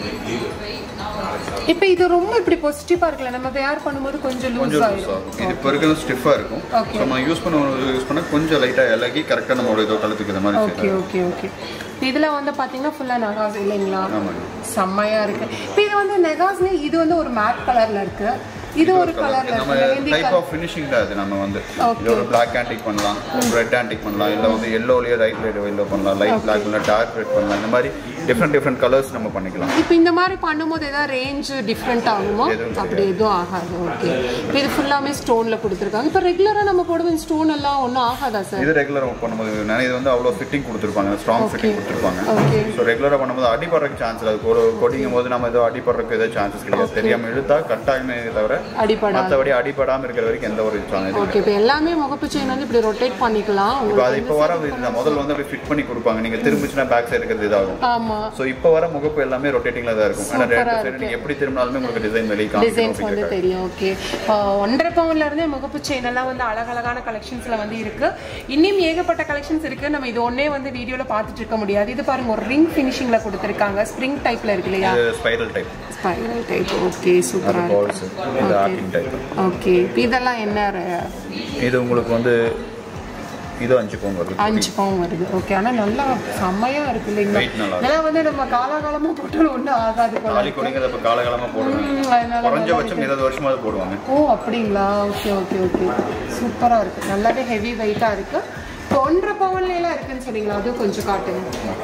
C: இப்போ இது ரொம்ப இப்படி பாசிட்டிவா இருக்குல்ல நம்ம வேர் பண்ணும்போது கொஞ்சம் லூஸ்
D: கொஞ்சம் லூஸ்
C: ஆயிடும்
D: ஆகும் இது இப்போ இருக்கிறது ஸ்டிஃபாக இருக்கும்
C: Okay.
D: ஸோ நம்ம யூஸ் பண்ண யூஸ் பண்ண கொஞ்சம் லைட்டாக இலகி கரெக்டாக நம்மளோட இதோ கழுத்துக்கு இந்த மாதிரி
C: ஓகே ஓகே ஓகே இதுல வந்து பாத்தீங்கன்னா ஃபுல்லா நெகாஸ் இல்லைங்களா
D: ஆமாங்க.
C: செம்மையா இருக்கு இப்போ இது வந்து நெகாஸ்ல இது வந்து ஒரு மேட் கலர்ல இருக்கு இது ஒரு கலர்ல
D: நம்ம
C: இருக்கு mehndi
D: type
C: colour
D: of finishing தான் இது நம்ம வந்து
C: Okay.
D: இது ஒரு பிளாக் ஆன்டிக் பண்ணலாம் ரெட் ஆன்டிக் பண்ணலாம் இல்லை வந்து எல்லோலயே ரைட் ரெட் எல்லோ பண்ணலாம் லைட் பிளாக் பண்ணலாம் டார்க் ரெட் பண்ணலாம் இந்த மாதிரி டிஃப்ரெண்ட் டிஃப்ரெண்ட் கலர்ஸ் நம்ம பண்ணிக்கலாம்
C: இப்போ இந்த மாதிரி பண்ணும்போது ஏதாவது ரேஞ்ச் டிஃப்ரெண்ட் ஆகுமா
D: எதுவும்
C: அப்படி எதுவும் ஆகாது ஓகே இப்போ இது ஃபுல்லாமே ஸ்டோன்ல கொடுத்துருக்காங்க இப்போ ரெகுலரா நம்ம போடுவோம் ஸ்டோன் எல்லாம் ஒன்றும் ஆகாதா சார்
D: இது ரெகுலராக பண்ணும்போது நிறைய இது வந்து அவ்வளோ ஃபிட்டிங் கொடுத்துருப்பாங்க ஸ்ட்ராங் ஃபிட்டிங் கொடுத்துருப்பாங்க
C: ஓகே
D: ஸோ ரெகுலராக பண்ணும்போது அடிபடுறதுக்கு சான்ஸ் இல்லை அது ஒரு கொடிங்கும் போது நம்ம ஏதோ அடிபடுறதுக்கு ஏதோ சான்சஸ் கிடையாது தெரியாமல் இழுத்தா கட் ஆகுமே தவிர
C: அடிப்படா
D: மற்றபடி அடிபடாமல் இருக்கிற வரைக்கும் எந்த ஒரு சான்ஸ்
C: ஓகே இப்போ எல்லாமே முகப்பு செயின் வந்து இப்படி ரொட்டேட் பண்ணிக்கலாம்
D: இப்போ அது இப்போ வர இது முதல்ல வந்து அப்படி ஃபிட் பண்ணி கொடுப்பாங்க நீங்கள் திரும்பிச்சுன்னா பேக் சைடு இருக்கிறது இதாகும்
C: ஆமா
D: ஸோ இப்போ வர முகப்பு எல்லாமே ரொட்டேட்டிங்ல தான் இருக்கும் ஆனால் ரெண்டு சைடு நீங்கள் எப்படி திரும்பினாலுமே உங்களுக்கு டிசைன் வெளியே காமிக்கணும்
C: டிசைன்ஸ் வந்து
D: அப்படிங்கிறதுக்காக.
C: தெரியும் ஓகே ஒன்றரை பவுன்ல இருந்தே முகப்பு செயின் எல்லாம் வந்து அழகழகான கலெக்ஷன்ஸ்ல வந்து இருக்கு இன்னும் ஏகப்பட்ட கலெக்ஷன்ஸ் இருக்கு நம்ம இது ஒண்ணே வந்து வீடியோல பார்த்துட்டு இருக்க முடியாது இது பாருங்க ஒரு ரிங் ஃபினிஷிங்ல கொடுத்துருக்காங்க ஸ்ப்ரிங் டைப்ல இருக்கு இல்லையா
D: இது spiral type
C: spiral type okay சூப்பரா
D: அது பால்ஸ் இது ஆர்டிங் டைப்
C: ஓகே இதெல்லாம் என்ன
D: இது உங்களுக்கு வந்து இது அஞ்சு பவுன் வருது
C: அஞ்சு பவுன் வருது ஓகே ஆனா நல்லா செம்மையா இருக்கு இல்லைங்களா
D: Weight நல்லா இருக்கு.
C: இதெல்லாம் வந்து நம்ம காலாகாலமா போட்டாலும் ஒன்றும் ஆகாது போல
D: தாலி கொடிங்கிறத இப்போ காலகாலமாக போடுவாங்க
C: ம், அதனால
D: குறைஞ்சபட்சம் இருபது வருஷமாவது போடுவாங்க
C: ஓ அப்படிங்களா ஓகே ஓகே ஓகே சூப்பரா இருக்கு நல்லாவே ஹெவி வெயிட்டா இருக்கு இப்போ ஒன்றரை பவுன்ல எல்லாம் இருக்குன்னு சொன்னீங்களா அதுவும் கொஞ்சம் காட்டுங்க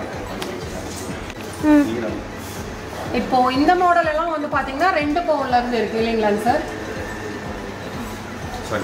C: இப்போ இந்த மாடல் எல்லாம் வந்து பாத்தீங்கன்னா ரெண்டு பவுன்ல இருந்து இருக்கு இல்லைங்களா சார்
D: சரி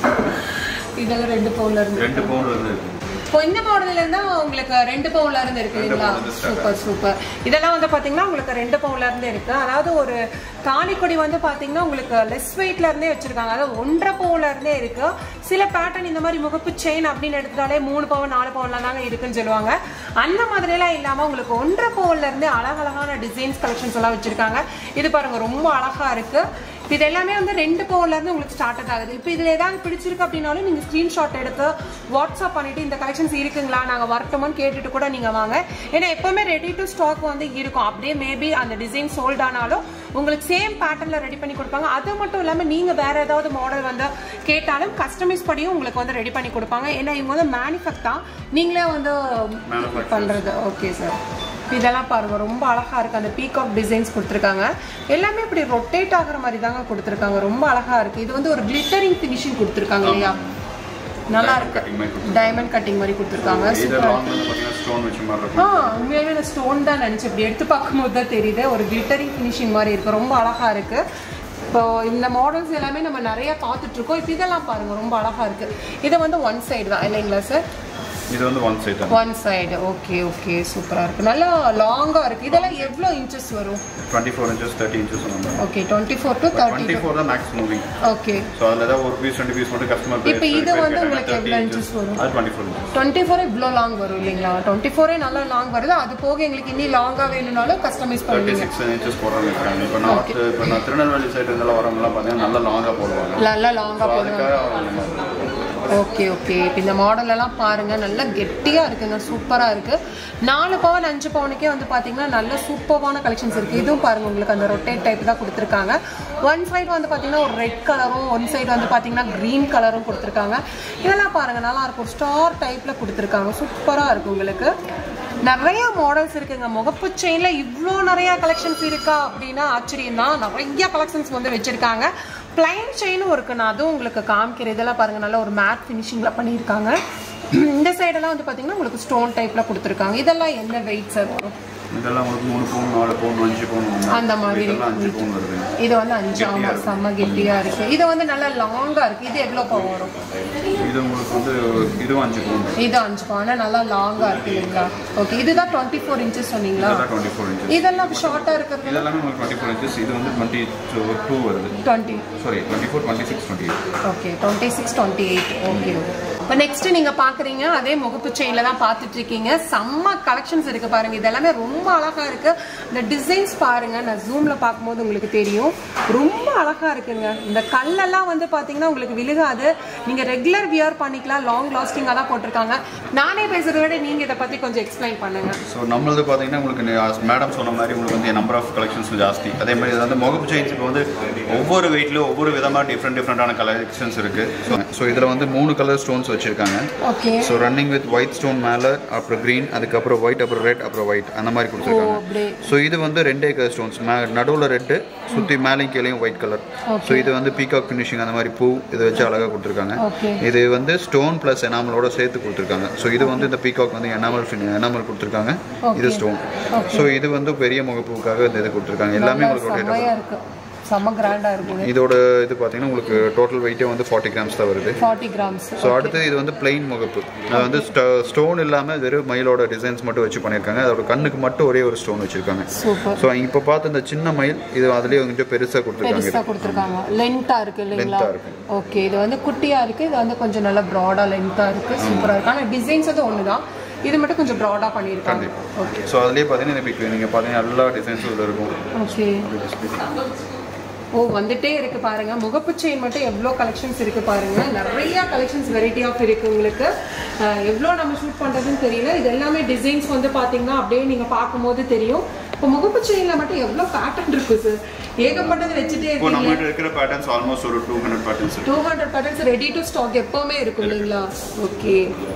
C: இதெல்லாம் ரெண்டு பவுன்ல இருந்து
D: ரெண்டு பவுன் இருந்து இருக்கு
C: இப்போ இந்த மாடல்ல இருந்தா உங்களுக்கு ரெண்டு பவுன்ல இருந்து இருக்கு
D: ரெண்டு
C: இல்லைங்களா
D: பவுன்ல இருந்து start
C: சூப்பர் சூப்பர் இதெல்லாம் வந்து பாத்தீங்கன்னா உங்களுக்கு ரெண்டு பவுன்ல இருந்து இருக்கு அதாவது ஒரு தாலிக்கொடி வந்து பாத்தீங்கன்னா உங்களுக்கு லெஸ் வெயிட்ல இருந்தே வச்சிருக்காங்க அதாவது ஒன்றரை பவுன்ல இருந்தே இருக்கு சில பேட்டர்ன் இந்த மாதிரி முகப்பு செயின் அப்படின்னு எடுத்துட்டாலே மூணு பவுன் நாலு பவுன்ல தாங்க இருக்குன்னு சொல்லுவாங்க அந்த மாதிரி எல்லாம் இல்லாம உங்களுக்கு ஒன்றரை பவுன்ல இருந்தே அழகழகான டிசைன்ஸ் கலெக்ஷன்ஸ் எல்லாம் வச்சிருக்காங்க இது பாருங்க ரொம்ப அழகா இருக்கு இப்போ இது எல்லாமே வந்து ரெண்டு பவுன்ல இருந்து உங்களுக்கு ஸ்டார்ட் ஆகுது இப்போ இதுல ஏதாவது பிடிச்சிருக்கு அப்படின்னாலும் நீங்க ஸ்கிரீன்ஷாட் எடுத்து வாட்ஸ்அப் பண்ணிட்டு இந்த கலெக்ஷன்ஸ் இருக்குங்களா நாங்க வரட்டுமான்னு கேட்டுட்டு கூட நீங்க வாங்க ஏன்னா எப்பவுமே ரெடி டு ஸ்டாக் வந்து இருக்கும் அப்படியே மேபி அந்த டிசைன் சோல்ட் ஆனாலும் உங்களுக்கு சேம் பேட்டர்ன்ல ரெடி பண்ணி கொடுப்பாங்க அது மட்டும் இல்லாம நீங்க வேற ஏதாவது மாடல் வந்து கேட்டாலும் கஸ்டமைஸ் படியும் உங்களுக்கு வந்து ரெடி பண்ணி கொடுப்பாங்க ஏன்னா இவங்க வந்து மேனுஃபேக்ட் தான் நீங்களே வந்து
D: Manufacture.
C: பண்றது ஓகே சார் இதெல்லாம் பாருங்க ரொம்ப அழகா இருக்கு அந்த பீகாக் டிசைன்ஸ் கொடுத்துருக்காங்க எல்லாமே இப்படி ரொட்டேட் ஆகுற மாதிரி தாங்க கொடுத்துருக்காங்க ரொம்ப அழகா இருக்கு இது வந்து ஒரு கிளிட்டரிங் ஃபினிஷிங் கொடுத்துருக்காங்க இல்லையா நல்லா
D: Diamond
C: இருக்கு
D: cutting மாதிரி கொடுத்துருக்காங்க.
C: டைமண்ட் கட்டிங் மாதிரி கொடுத்துருக்காங்க
D: இது
C: சூப்பரா
D: லாங் வந்து பார்த்தீங்கன்னா ஸ்டோன் வச்ச மாதிரி
C: ஆ
D: இருக்கும்
C: உண்மையாவே நான் ஸ்டோன் தான் நினைச்சேன் இப்படி எடுத்து பார்க்கும்போது தான் தெரியுது ஒரு கிளிட்டரிங் ஃபினிஷிங் மாதிரி இருக்கு ரொம்ப அழகா இருக்கு இப்போ இந்த மாடல்ஸ் எல்லாமே நம்ம நிறைய பார்த்துட்டு இருக்கோம் இப்போ இதெல்லாம் பாருங்க ரொம்ப அழகா இருக்கு இது வந்து ஒன் சைடு தான் இல்லைங்களா சார்
D: இது வந்து ஒன் சைட் தான்
C: ஒன் சைடு ஓகே ஓகே சூப்பரா இருக்கு நல்லா லாங்கா இருக்கு இதெல்லாம் எவ்வளோ இன்ச்சஸ் வரும்
D: twenty four inches thirty inches அந்த
C: okay twenty four to thirty
D: twenty four தான் மேக்ஸ் மூவிங்
C: ஓகே
D: ஸோ அதில் ஏதாவது ஒரு பீஸ் ரெண்டு பீஸ் மட்டும் கஸ்டமர்
C: இப்போ இது வந்து உங்களுக்கு எவ்வளோ inches வரும்?
D: அது twenty four inches
C: twenty four இவ்வளோ லாங் வரும் இல்லைங்களா டுவெண்ட்டி ஃபோரே நல்லா லாங் வருது அது போக எங்களுக்கு இன்னும் லாங்கா வேணும்னாலும் கஸ்டமைஸ்
D: தேர்ட்டி
C: பண்ணுவீங்க
D: சிக்ஸ் இன்ச்சஸ் போடுறவங்க இருக்காங்க இப்போ நார்த் இப்போ நான் திருநெல்வேலி சைடு இருந்தெல்லாம் வரவங்கலாம் பார்த்தீங்கன்னா நல்லா லாங்காக போடுவாங்க
C: நல்லா லாங்கா
D: ஸோ
C: போடுவாங்க
D: அதுக்காக அவங்க
C: ஓகே ஓகே இப்போ இந்த மாடல் எல்லாம் பாருங்க நல்லா கெட்டியா இருக்குங்க சூப்பரா இருக்கு நாலு பவுன் அஞ்சு பவுனுக்கே வந்து பாத்தீங்கன்னா நல்ல சூப்பரான கலெக்ஷன்ஸ் இருக்கு இதுவும் பாருங்க உங்களுக்கு அந்த ரொட்டேட் டைப் தான் கொடுத்துருக்காங்க ஒன் சைடு வந்து பாத்தீங்கன்னா ஒரு ரெட் கலரும் ஒன் சைடு வந்து பாத்தீங்கன்னா green கலரும் கொடுத்துருக்காங்க இதெல்லாம் பாருங்க நல்லா இருக்கும் ஸ்டார் டைப்ல கொடுத்துருக்காங்க சூப்பரா இருக்கு உங்களுக்கு நிறைய மாடல்ஸ் இருக்குங்க முகப்பு செயின்ல இவ்வளோ நிறைய கலெக்ஷன்ஸ் இருக்கா அப்படின்னா ஆச்சரியம் தான் நிறைய கலெக்ஷன்ஸ் வந்து வச்சிருக்காங்க பிளைன் செயினும் இருக்கு நான் அதுவும் உங்களுக்கு காமிக்கிறேன் இதெல்லாம் பாருங்க நல்ல ஒரு மேட் ஃபினிஷிங்ல பண்ணியிருக்காங்க இந்த சைடெல்லாம் வந்து பாத்தீங்கன்னா உங்களுக்கு ஸ்டோன் டைப்ல கொடுத்துருக்காங்க இதெல்லாம் என்ன வெயிட் சார் வரும்
D: இதெல்லாம் உங்களுக்கு மூணு பவுன் நாலு பவுன் அஞ்சு பவுன்
C: அந்த மாதிரி
D: இதெல்லாம் அஞ்சு பவுன் வருது
C: இது வந்து அஞ்சு ஆமா செம்ம கெட்டியா இருக்கு இது வந்து நல்லா லாங்கா இருக்கு இது எவ்வளோ பவுன் வரும்
D: இது உங்களுக்கு வந்து இதுவும் அஞ்சு பவுன் வரும்
C: இது அஞ்சு பவுன் நல்லா லாங்கா இருக்கு இல்லைங்களா ஓகே இதுதான் டுவெண்ட்டி ஃபோர் இன்ச்சஸ் சொன்னீங்களா
D: இதெல்லாம் டுவெண்ட்டி ஃபோர் இன்ச்சஸ்
C: இதெல்லாம் ஷார்ட்டா இருக்கிறது
D: இதெல்லாமே உங்களுக்கு டுவெண்ட்டி ஃபோர் இன்ச்சஸ் இது வந்து டுவெண்ட்டி டூ வருது
C: twenty
D: sorry twenty four twenty six twenty eight
C: okay twenty six twenty eight okay இப்போ நெக்ஸ்ட் நீங்க பாக்குறீங்க அதே முகப்பு செயின்ல தான் பார்த்துட்டு இருக்கீங்க செம்ம கலெக்ஷன்ஸ் இருக்கு பாருங்க இதெல்லாமே ரொம்ப அழகா இருக்கு இந்த டிசைன்ஸ் பாருங்க நான் ஜூம்ல பார்க்கும்போது உங்களுக்கு தெரியும் ரொம்ப அழகா இருக்குங்க இந்த கல்லெல்லாம் வந்து பாத்தீங்கன்னா உங்களுக்கு விழுகாது நீங்க ரெகுலர் வியர் பண்ணிக்கலாம் லாங் லாஸ்டிங்கா தான் போட்டிருக்காங்க நானே பேசுறதை விட நீங்க இதை பத்தி கொஞ்சம் எக்ஸ்பிளைன் பண்ணுங்க
D: ஸோ நம்மளது பார்த்தீங்கன்னா உங்களுக்கு மேடம் சொன்ன மாதிரி உங்களுக்கு வந்து நம்பர் ஆஃப் கலெக்ஷன்ஸ் ஜாஸ்தி அதே மாதிரி இது வந்து முகப்பு செயின்ஸ் இப்போ வந்து ஒவ்வொரு வெயிட்லையும் ஒவ்வொரு விதமாக டிஃப்ரெண்ட் டிஃப்ரெண்டான கலெக்ஷன்ஸ் இருக்கு ஸோ இதில் வந்து மூணு கலர் ஸ்டோன்ஸ் வச்சிருக்காங்க
C: okay
D: so running with white stone மேலே அப்புறம் க்ரீன் அதுக்கப்புறம் ஒயிட் அப்புறம் ரெட் அப்புறம் ஒயிட் அந்த மாதிரி
C: ஓ
D: கொடுத்துருக்காங்க
C: அப்படியே
D: ஸோ இது வந்து ரெண்டே கலர் ஸ்டோன்ஸ் நடுவில் ரெட்டு சுற்றி மேலேயும் கீழேயும் ஒயிட் கலர் ஸோ இது வந்து பீகாக் ஃபினிஷிங் அந்த மாதிரி பூ இதை வச்சு அழகாக கொடுத்துருக்காங்க
C: ஓகே
D: இது வந்து ஸ்டோன் ப்ளஸ் எனாமலோட சேர்த்து கொடுத்துருக்காங்க ஸோ இது வந்து இந்த பீகாக் வந்து எனாமல் எனாமல் கொடுத்துருக்காங்க இது ஸ்டோன் ஸோ இது வந்து பெரிய முகப்புக்காக இந்த இது கொடுத்துருக்காங்க எல்லாமே உங்களுக்கு rotate
C: செம்மையா இருக்கு செம்ம கிராண்டா இருக்கும்
D: இதோட இது பார்த்தீங்கன்னா உங்களுக்கு டோட்டல் வெயிட்டே வந்து ஃபார்ட்டி கிராம்ஸ் தான் வருது
C: ஃபார்ட்டி கிராம்ஸ்
D: ஸோ அடுத்து இது வந்து பிளெயின் முகப்பு அது வந்து ஸ்டோன் இல்லாமல் வெறும் மயிலோட டிசைன்ஸ் மட்டும் வச்சு பண்ணியிருக்காங்க அதோட கண்ணுக்கு மட்டும் ஒரே ஒரு ஸ்டோன் வச்சிருக்காங்க
C: சூப்பர்
D: ஸோ இப்போ பார்த்த இந்த சின்ன மயில் இது அதுலேயே கொஞ்சம் பெருசாக கொடுத்துருக்காங்க
C: பெருசா கொடுத்துருக்காங்க லென்த்தா இருக்கு இல்லைங்களா
D: Length-ஆ இருக்கு.
C: ஓகே இது வந்து குட்டியா இருக்கு இது வந்து கொஞ்சம் நல்லா ப்ராடா லென்த்தா இருக்கு சூப்பரா இருக்கு ஆனா டிசைன்ஸ் வந்து ஒண்ணுதான் இது மட்டும் கொஞ்சம் ப்ராடா பண்ணியிருக்காங்க ஓகே
D: ஸோ அதுலேயே பார்த்தீங்கன்னா இப்போ நீங்கள் பார்த்தீங்கன்னா எல்லா டிசைன்ஸும் இதில் இருக்கும்
C: ஓகே ஓ வந்துட்டே இருக்கு பாருங்க முகப்பு செயின் மட்டும் எவ்வளோ கலெக்ஷன்ஸ் இருக்கு பாருங்க நிறைய கலெக்ஷன்ஸ் வெரைட்டி ஆஃப் இருக்கு உங்களுக்கு அஹ், எவ்வளோ நம்ம ஷூட் பண்றதுன்னு தெரியல இது எல்லாமே டிசைன்ஸ் வந்து பாத்தீங்கன்னா அப்படியே நீங்க பார்க்கும்போது தெரியும் இப்போ முகப்பு செயின்ல மட்டும் எவ்வளோ பேட்டர்ன் இருக்கு சார் ஏகப்பட்டது வச்சுட்டே
D: இப்போ
C: இருக்கீங்க
D: நம்மகிட்ட இருக்கிற பேட்டர்ன்ஸ் ஆல்மோஸ்ட் ஒரு டூ ஹண்ட்ரட் பேட்டர்ன்ஸ் இருக்கு
C: two hundred patterns ready to stock எப்பவுமே இருக்கும் இல்லைங்களா ஓகே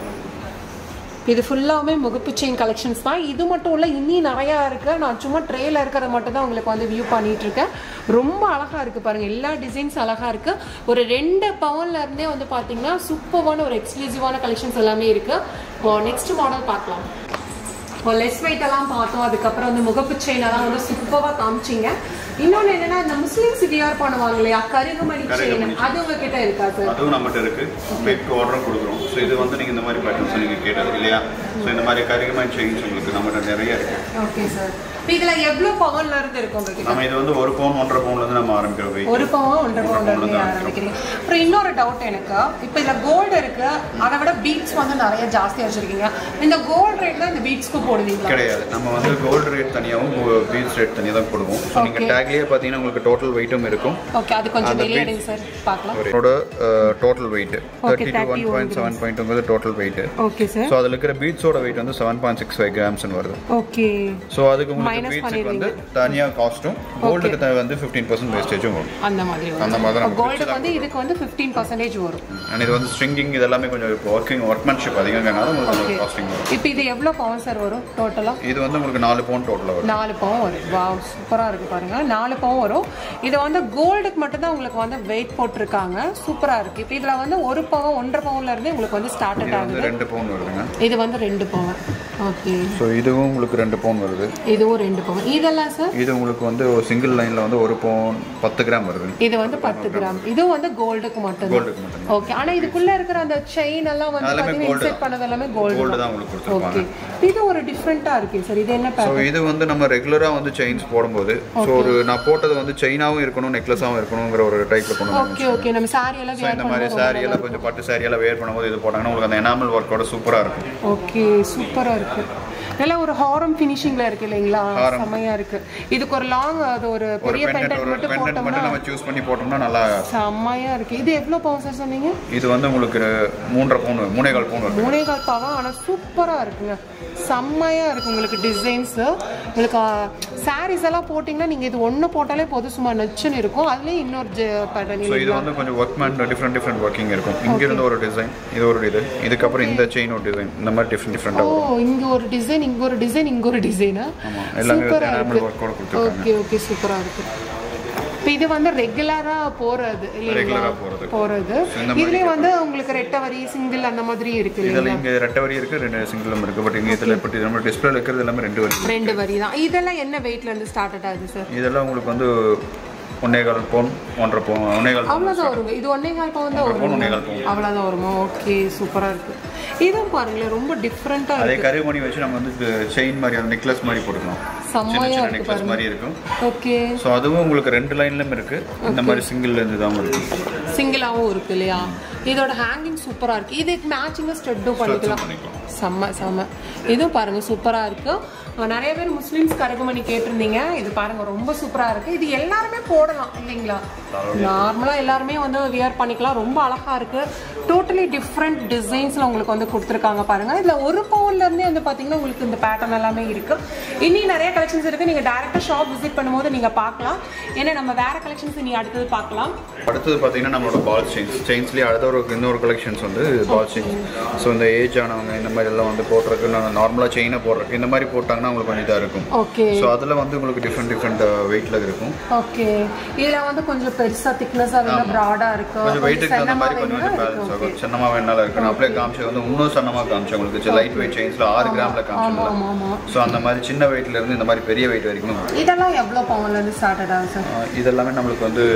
C: இது ஃபுல்லாமே முகப்பு செயின் கலெக்ஷன்ஸ் தான் இது மட்டும் இல்லை இன்னி நிறையா இருக்குது நான் சும்மா ட்ரேல இருக்கிறத மட்டும் தான் உங்களுக்கு வந்து வியூ பண்ணிட்டு இருக்கேன் ரொம்ப அழகாக இருக்குது பாருங்கள் எல்லா டிசைன்ஸ் அழகாக இருக்குது ஒரு ரெண்டு பவுன்ல இருந்தே வந்து பார்த்தீங்கன்னா சூப்பரான ஒரு எக்ஸ்க்ளூசிவான கலெக்ஷன்ஸ் எல்லாமே இருக்குது இப்போ நெக்ஸ்ட் மாடல் பார்க்கலாம் இப்போ லெஸ் வெயிட் எல்லாம் பார்த்தோம் அதுக்கப்புறம் வந்து முகப்பு செயின் எல்லாம் வந்து சூப்பராக காமிச்சிங்க இன்னொன்று என்னன்னா இந்த முஸ்லீம்ஸ் வியர் பண்ணுவாங்க இல்லையா கருகுமணி செயின் அது உங்ககிட்ட இருக்கா சார்
D: அதுவும் நம்மகிட்ட இருக்கு பெக் ஆர்டரும் கொடுக்குறோம் ஸோ இது வந்து நீங்க இந்த மாதிரி பேட்டர்ன்ஸ் நீங்க கேட்டது இல்லையா ஸோ இந்த மாதிரி கரிகமாய் செயின்ஸ் உங்களுக்கு நம்மகிட்ட நிறைய இருக்கு
C: ஓகே சார் இப்போ இதுல எவ்வளவு பவன்ல இருந்து இருக்கு உங்ககிட்ட
D: நம்ம இது வந்து ஒரு பவுன் ஒன்றரை பவுன்ல இருந்து நம்ம ஆரம்பிக்கிற weight.
C: ஒரு பவன் ஒன்றரை பவுன்ல
D: பவுன்ல
C: இருந்து
D: இருந்து
C: ஆரம்பிக்கிறீங்க அப்புறம் இன்னொரு டவுட் எனக்கு இப்போ இதுல கோல்டு இருக்கு அதை விட பீட்ஸ் வந்து நிறைய ஜாஸ்தியா வச்சிருக்கீங்க இந்த கோல்டு ரேட்ல இந்த பீட்ஸ்க்கு போடுவீங்களா
D: கிடையாது நம்ம வந்து கோல்டு ரேட் தனியாகவும் பீட்ஸ் ரேட் தனியாக தான் கொடுவோம் ஸோ நீங்கள்
C: Okay.
D: டேக்லேயே பார்த்தீங்கன்னா உங்களுக்கு டோட்டல் வெயிட்டும் இருக்கும்
C: ஓகே அது கொஞ்சம்
D: அந்த
C: வெளியே
D: beads-
C: எடுங்க சார் பார்க்கலாம்
D: இதோட total weight thirty two one
C: 31
D: point seven point total weight
C: okay sir
D: so அதில் இருக்கிற பீட்ஸோட வெயிட் வந்து செவன் பாயிண்ட் சிக்ஸ் ஃபைவ் கிராம்ஸ்னு வருது
C: ஓகே
D: ஸோ அதுக்கு உங்களுக்கு
C: Minus
D: பீட்ஸுக்கு வந்து
C: பண்ணிடுவீங்க.
D: தனியாக காஸ்ட்டும் கோல்டுக்கு வந்து ஃபிஃப்டீன் பர்சன்ட் வேஸ்டேஜும் வரும்
C: அந்த மாதிரி
D: அந்த மாதிரி தான் நம்ம
C: கோல்டுக்கு வந்து இதுக்கு வந்து ஃபிஃப்டீன் பர்சன்டேஜ் வரும்
D: அண்ட் இது வந்து ஸ்ட்ரிங்கிங் இதெல்லாமே கொஞ்சம் ஒர்க்கிங் ஒர்க்மேன்ஷிப் அதிகங்கிறனால உங்களுக்கு
C: ஓகே
D: காஸ்டிங் வரும்
C: இப்போ இது எவ்வளோ பவன் சார் வரும் டோட்டலாக
D: இது வந்து உங்களுக்கு நாலு பவுன் டோட்டலாக வரும்
C: நாலு பவுன் வரும் வா சூப்பராக இருக்குது பாருங்க நாலு பவுன் வரும் இது வந்து கோல்டுக்கு மட்டும்தான் உங்களுக்கு வந்து வெயிட் போட்டிருக்காங்க சூப்பராக இருக்குது இப்போ இதில் வந்து ஒரு பவுன் ஒன்றரை பவுன்ல இருந்தே உங்களுக்கு வந்து ஸ்டார்ட்
D: இது வந்து
C: ஆகுது
D: ரெண்டு பவுன் வருதுங்க
C: இது வந்து ரெண்டு பவுன் ஓகே
D: ஸோ இதுவும் உங்களுக்கு ரெண்டு பவுன் வருது
C: இதுவும் ரெண்டு பவுன் இதெல்லாம் சார்
D: இது உங்களுக்கு வந்து ஒரு சிங்கிள் லைனில் வந்து ஒரு பவுன் பத்து கிராம் வருது
C: இது வந்து பத்து கிராம் இதுவும் வந்து கோல்டுக்கு மட்டும்தான்
D: கோல்டுக்கு மட்டும்
C: ஓகே ஆனா இதுக்குள்ள இருக்கிற அந்த செயின் எல்லாம் வந்து
D: எல்லாமே
C: பாத்தீங்கன்னா
D: gold
C: இன்செர்ட் பண்ணது எல்லாமே கோல்டு
D: கோல்டு தான் உங்களுக்கு கொடுத்துருப்பாங்க
C: ஓகே இது ஒரு டிஃப்ரெண்டா இருக்கு சார் இது என்ன
D: ஸோ
C: பேட்டர்ன்
D: இது வந்து நம்ம ரெகுலராக வந்து செயின்ஸ் போடும்போது ஸோ ஒரு நான் போட்டது வந்து செயினாகவும் இருக்கணும் நெக்லஸாகவும் இருக்கணுங்கிற ஒரு டைப்பில் கொண்டு வந்து
C: ஓகே ஓகே நம்ம சாரி எல்லாம்
D: ஸோ
C: வேர்
D: இந்த மாதிரி
C: பண்ணும்போது
D: saree எல்லாம் கொஞ்சம் பட்டு saree எல்லாம் வேர் பண்ணும்போது இது போட்டாங்கன்னா உங்களுக்கு அந்த எனாமல் ஒர்க்கோட சூப்பராக இருக்கும்
C: ஓகே சூப்பரா இருக்கு நல்ல ஒரு ஹாரம் ஃபினிஷிங்ல இருக்கு இல்லைங்களா
D: Harem.
C: செமையா இருக்கு இதுக்கு ஒரு லாங் அது ஒரு
D: ஒரு
C: பெரிய
D: பெண்டன்ட்
C: பெண்டன்ட்
D: ஒரு
C: மட்டும்
D: பெண்டன்ட்
C: போட்டோம்னா
D: மட்டும் நம்ம சூஸ் பண்ணி போட்டோம்னா நல்லா
C: செம்மையா இருக்கு இது எவ்வளவு பவுன் சார் சொன்னீங்க
D: இது வந்து உங்களுக்கு மூன்றரை பவுன் வரும் மூணே கால் பவுன் வரும்
C: மூணே கால் பாவம் ஆனால் சூப்பராக இருக்குங்க செம்மையாக இருக்கு உங்களுக்கு டிசைன்ஸு உங்களுக்கு சாரீஸ் எல்லாம் போட்டிங்கன்னா நீங்கள் இது ஒன்று போட்டாலே போதும் சும்மா நச்சுன்னு இருக்கும் அதுலேயும் இன்னொரு பேட்டர்ன்
D: ஸோ இது
C: இல்லைங்களா
D: வந்து கொஞ்சம் workman different different working இருக்கும் இங்கிருந்து ஒரு டிசைன் இது ஒரு இது இதுக்கப்புறம் இந்த செயின் ஒரு டிசைன் இந்த மாதிரி டிஃப்ரெண்ட்
C: ஓ
D: டிஃப்ரெண்ட்டாக வரும்
C: இங்கே ஒரு டிசைன் இங்கே ஒரு டிசைன் இங்கே ஒரு டிசைனா
D: ஆமா, எல்லாமே
C: சூப்பராக
D: enamel
C: இருக்கு
D: work ஓட கொடுத்திருக்காங்க.
C: ஓகே ஓகே சூப்பராக இருக்கு இப்போ இது வந்து ரெகுலராக போகிறது இல்லைங்களா
D: Regular ஆ போறது.
C: போகிறது
D: So, இந்த மாதிரி
C: இதுலேயே வந்து உங்களுக்கு ரெட்டை வரி சிங்கிள் அந்த மாதிரி இருக்கு
D: இதில்
C: இல்லைங்களா
D: இங்கே ரெட்டை வரி இருக்குது ரெண்டு சிங்கிளும் இருக்குது பட் இங்கே இதில் இப்போ நம்ம டிஸ்பிளேல இருக்கிறது எல்லாமே ரெண்டு வரி
C: ரெண்டு வரி தான் இதெல்லாம் என்ன வெயிட்ல இருந்து ஸ்டார்ட் ஆகுது சார்
D: இதெல்லாம் உங்களுக்கு வந்து ஒன்னே கால் பவுன் ஒன்றரை பவுன் ஒன்னே கால் பவுன்
C: அவ்வளோதான் வருங்க இது ஒன்னே கால் பவுன் தான்
D: ஒன்றரை பவுன்
C: வரும்
D: ஒன்னே கால் பவுன்
C: அவ்வளோதான் வருமா ஓகே சூப்பராக இருக்கு இதுவும் பாருங்களேன் ரொம்ப டிஃப்ரெண்ட்டாக
D: அதே
C: இருக்கு
D: கருமணி வச்சு நம்ம வந்து செயின் மாதிரி அந்த நெக்லஸ் மாதிரி போட்டுக்கலாம் சின்ன
C: செம்மையா
D: சின்ன
C: இருக்கு
D: நெக்லஸ்
C: பாருங்க
D: மாதிரி இருக்கும்
C: ஓகே
D: ஸோ அதுவும் உங்களுக்கு ரெண்டு லைன்லயும் இருக்கு இந்த மாதிரி சிங்கிள் இருந்து தான் இருக்கு
C: சிங்கிளாகவும் இருக்கு இல்லையா இதோட ஹேங்கிங் சூப்பராக இருக்கு இதுக்கு மேட்சிங்காக ஸ்டெட்டும் பண்ணிக்கலாம்
D: பண்ணிக்கலாம்.
C: செம்ம செம்ம இதுவும் பாருங்க சூப்பராக இருக்கு அஹ் நிறைய பேர் முஸ்லீம்ஸ் கருகுமணி கேட்டிருந்தீங்க இது பாருங்க ரொம்ப சூப்பராக இருக்கு இது எல்லாருமே போடலாம் இல்லைங்களா நார்மலாக எல்லாருமே வந்து வியர் பண்ணிக்கலாம் ரொம்ப அழகா இருக்கு டோட்டலி டிஃப்ரெண்ட் டிசைன்ஸ்ல உங்களுக்கு வந்து கொடுத்துருக்காங்க பாருங்க இதுல ஒரு பவுன்ல இருந்தே வந்து பாத்தீங்கன்னா உங்களுக்கு இந்த பேட்டர்ன் எல்லாமே இருக்கு இனி நிறைய கலெக்ஷன்ஸ் இருக்கு நீங்க டேரக்டா ஷாப் விசிட் பண்ணும்போது நீங்க பார்க்கலாம் ஏன்னா நம்ம வேற கலெக்ஷன்ஸ் நீ அடுத்தது பார்க்கலாம்
D: அடுத்தது பார்த்தீங்கன்னா நம்மளோட பால் செயின்ஸ் செயின்ஸ்லேயே அடுத்த ஒரு இன்னொரு கலெக்ஷன்ஸ் வந்து பால் செயின்ஸ் ஸோ இந்த ஏஜ் ஆனவங்க இந்த மாதிரி எல்லாம் வந்து போடுறதுக்கு நான் நார்மலாக செயினை போடுறதுக்கு இந்த மாதிரி போட்டாங்கன்னா உங்களுக்கு கொஞ்சம் இதாக இருக்கும்
C: ஓகே
D: ஸோ அதில் வந்து உங்களுக்கு டிஃப்ரெண்ட் டிஃப்ரெண்ட் வெயிட்டில் இருக்கும்
C: ஓகே இதுல வந்து கொஞ்சம் பெருசா திக்னஸா வேணும் ப்ராடா இருக்கு
D: கொஞ்சம் வெயிட்டுக்கு அந்த மாதிரி கொஞ்சம் கொஞ்சம் பேலன்ஸ்
C: ஓகே
D: ஆகும் சின்னமாக வேணாலும் இருக்கு நான் அப்படியே காமிச்சது வந்து இன்னும் சன்னமாக காமிச்சேன் உங்களுக்கு லைட் வெயிட் செயின்ஸில் ஆறு கிராமில்
C: ஆமா ஆமா
D: காமிச்சது
C: ஆமா
D: ஸோ அந்த மாதிரி சின்ன வெயிட்ல இருந்து இந்த மாதிரி பெரிய வெயிட் வரைக்கும்
C: இதெல்லாம் எவ்வளவு பவுன்ல இருந்து ஸ்டார்ட் ஆகுது சார்
D: ஆஹ் இதெல்லாமே நம்மளுக்கு வந்து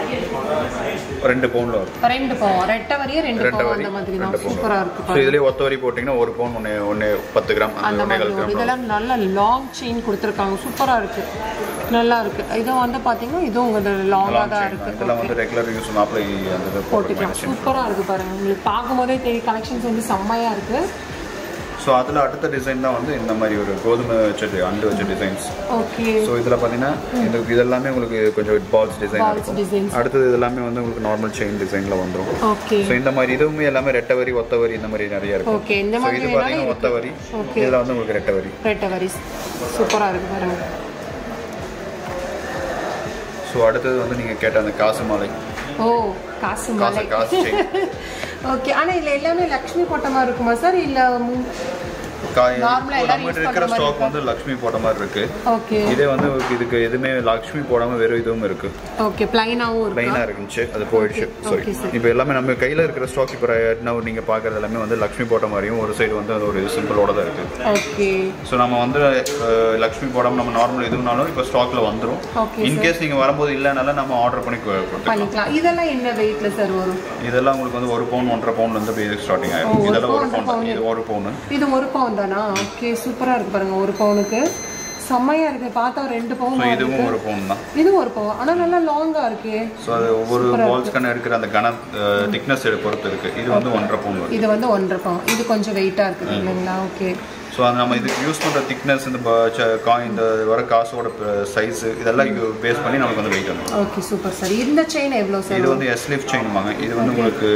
D: ரெண்டு பவுன்ல வரும்
C: ரெண்டு பவுன் ரெட்டை வரியே ரெண்டு
D: ரெண்டு
C: பவுன்
D: வரி
C: அந்த மாதிரி
D: ரெண்டு
C: தான்
D: பவுன்
C: சூப்பரா இருக்கு
D: ஸோ இதுலேயே ஒத்த வரி போட்டிங்கன்னா ஒரு பவுன் ஒன்று ஒன்று பத்து கிராம்
C: அந்த
D: அந்த ஒன்றே
C: மாதிரி
D: கால்
C: ஒரு
D: கிராம்
C: இதெல்லாம் நல்ல லாங் செயின் கொடுத்துருக்காங்க சூப்பரா இருக்கு நல்லா இருக்கு இது வந்து பாத்தீங்கன்னா இதுவும் உங்களுக்கு லாங்கா தான் இருக்கு
D: இதெல்லாம் வந்து ரெகுலர் யூஸ் மாப்பிளை அந்த இது
C: போட்டுக்கலாம் சூப்பரா இருக்கு பாருங்க உங்களுக்கு பார்க்கும்போதே தெரியும் கலெக்ஷன்ஸ் வந்து செம்மையா இருக்கு
D: ஸோ அதில் அடுத்த டிசைன் தான் வந்து இந்த மாதிரி ஒரு கோதுமை வச்ச அண்டு வச்ச டிசைன்ஸ்
C: ஓகே
D: ஸோ இதில் பார்த்தீங்கன்னா இது இதெல்லாமே உங்களுக்கு கொஞ்சம் பால்ஸ் டிசைன்
C: Balls
D: இருக்கும்
C: designs.
D: அடுத்தது இதெல்லாமே வந்து உங்களுக்கு நார்மல் செயின் டிசைனில் வந்துடும்
C: ஓகே
D: ஸோ இந்த மாதிரி இதுவுமே எல்லாமே ரெட்டை வரி ஒத்த வரி இந்த மாதிரி நிறைய இருக்கும்
C: ஓகே இந்த
D: ஸோ
C: மாதிரி
D: இது
C: வேணாலும்
D: பார்த்தீங்கன்னா ஒத்த வரி
C: Okay.
D: இதில் வந்து உங்களுக்கு ரெட்டை வரி
C: ரெட்டை வரி சூப்பரா இருக்கு பாருங்க
D: ஸோ ஸோ அடுத்தது வந்து நீங்கள் கேட்ட அந்த காசு மாலை
C: ஓ காசு
D: காசு
C: மலை
D: காசு செயின்
C: ஓகே ஆனா இதுல எல்லாமே லக்ஷ்மி போட்ட மாதிரி இருக்குமா சார் இல்ல Normal ஆ எல்லாரும் use
D: நம்மகிட்ட இருக்கிற
C: பண்ற மாதிரி
D: ஸ்டாக் வந்து லக்ஷ்மி போட்ட மாதிரி இருக்கு
C: ஓகே
D: இதே வந்து இதுக்கு எதுவுமே லக்ஷ்மி போடாம வெறும் இதுவும் இருக்கு
C: ஓகே பிளைனாவும் இருக்கு
D: ப்ளைனாக இருந்துச்சு அது போயிடுச்சு
C: Okay,
D: சாரி
C: okay, sir.
D: இப்போ எல்லாமே நம்ம கையில் இருக்கிற ஸ்டாக் இப்போ now நீங்க பார்க்குறது எல்லாமே வந்து லக்ஷ்மி போட்ட மாதிரியும் ஒரு சைடு வந்து அது ஒரு சிம்பிளோட தான் இருக்கு
C: ஓகே
D: ஸோ நம்ம வந்து அஹ், லக்ஷ்மி போடாம நம்ம நார்மல் எதுனாலும் இப்போ ஸ்டாக்ல வந்துடும்
C: Okay, sir.
D: இன்கேஸ் நீங்க வரும்போது இல்லைனாலும் நம்ம ஆர்டர் பண்ணி கொ- கொடுத்துக்கலாம்
C: பண்ணிக்கலாம் இதெல்லாம் என்ன வெயிட்ல சார் வரும்
D: இதெல்லாம் உங்களுக்கு வந்து ஒரு பவுன் ஒன்றரை பவுன்ல இருந்து அப்படியே ஸ்டார்டிங்
C: ஓ,
D: ஆகும்
C: ஒரு
D: இதெல்லாம் ஒரு
C: pound,
D: பவுன் தான்
C: pound.
D: இது ஒரு பவுன்
C: இது ஒரு பவுன் தானா ஓகே சூப்பரா இருக்கு பாருங்க ஒரு பவுனுக்கு செம்மையா இருக்கு பார்த்தா ரெண்டு பவுன்
D: ஸோ
C: மாதிரி
D: இதுவும்
C: இருக்கு.
D: ஒரு பவுன் தான்
C: இது ஒரு பவுன் ஆனா நல்லா லாங்கா இருக்கு
D: ஸோ அது ஒவ்வொரு பால்ஸ்க்கான இருக்கிற அந்த கன திக்னஸ் பொறுத்து இருக்கு இது வந்து ஒன்றரை பவுன் வரும்
C: இது வந்து ஒன்றரை பவுன் இது கொஞ்சம் வெயிட்டா இருக்குது இல்லைங்களா ஓகே
D: ஸோ அது நம்ம இதுக்கு யூஸ் பண்ணுற திக்னஸ் இந்த ப- ச- காயின் இந்த வர காசோட சைஸ் இதெல்லாம் பேஸ் பண்ணி நமக்கு வந்து வெயிட் வந்துடும்
C: ஓகே சூப்பர் சார் இந்த செயின் எவ்வளோ சார்
D: இது வந்து எஸ்லிஃப் செயின்பாங்க இது வந்து உங்களுக்கு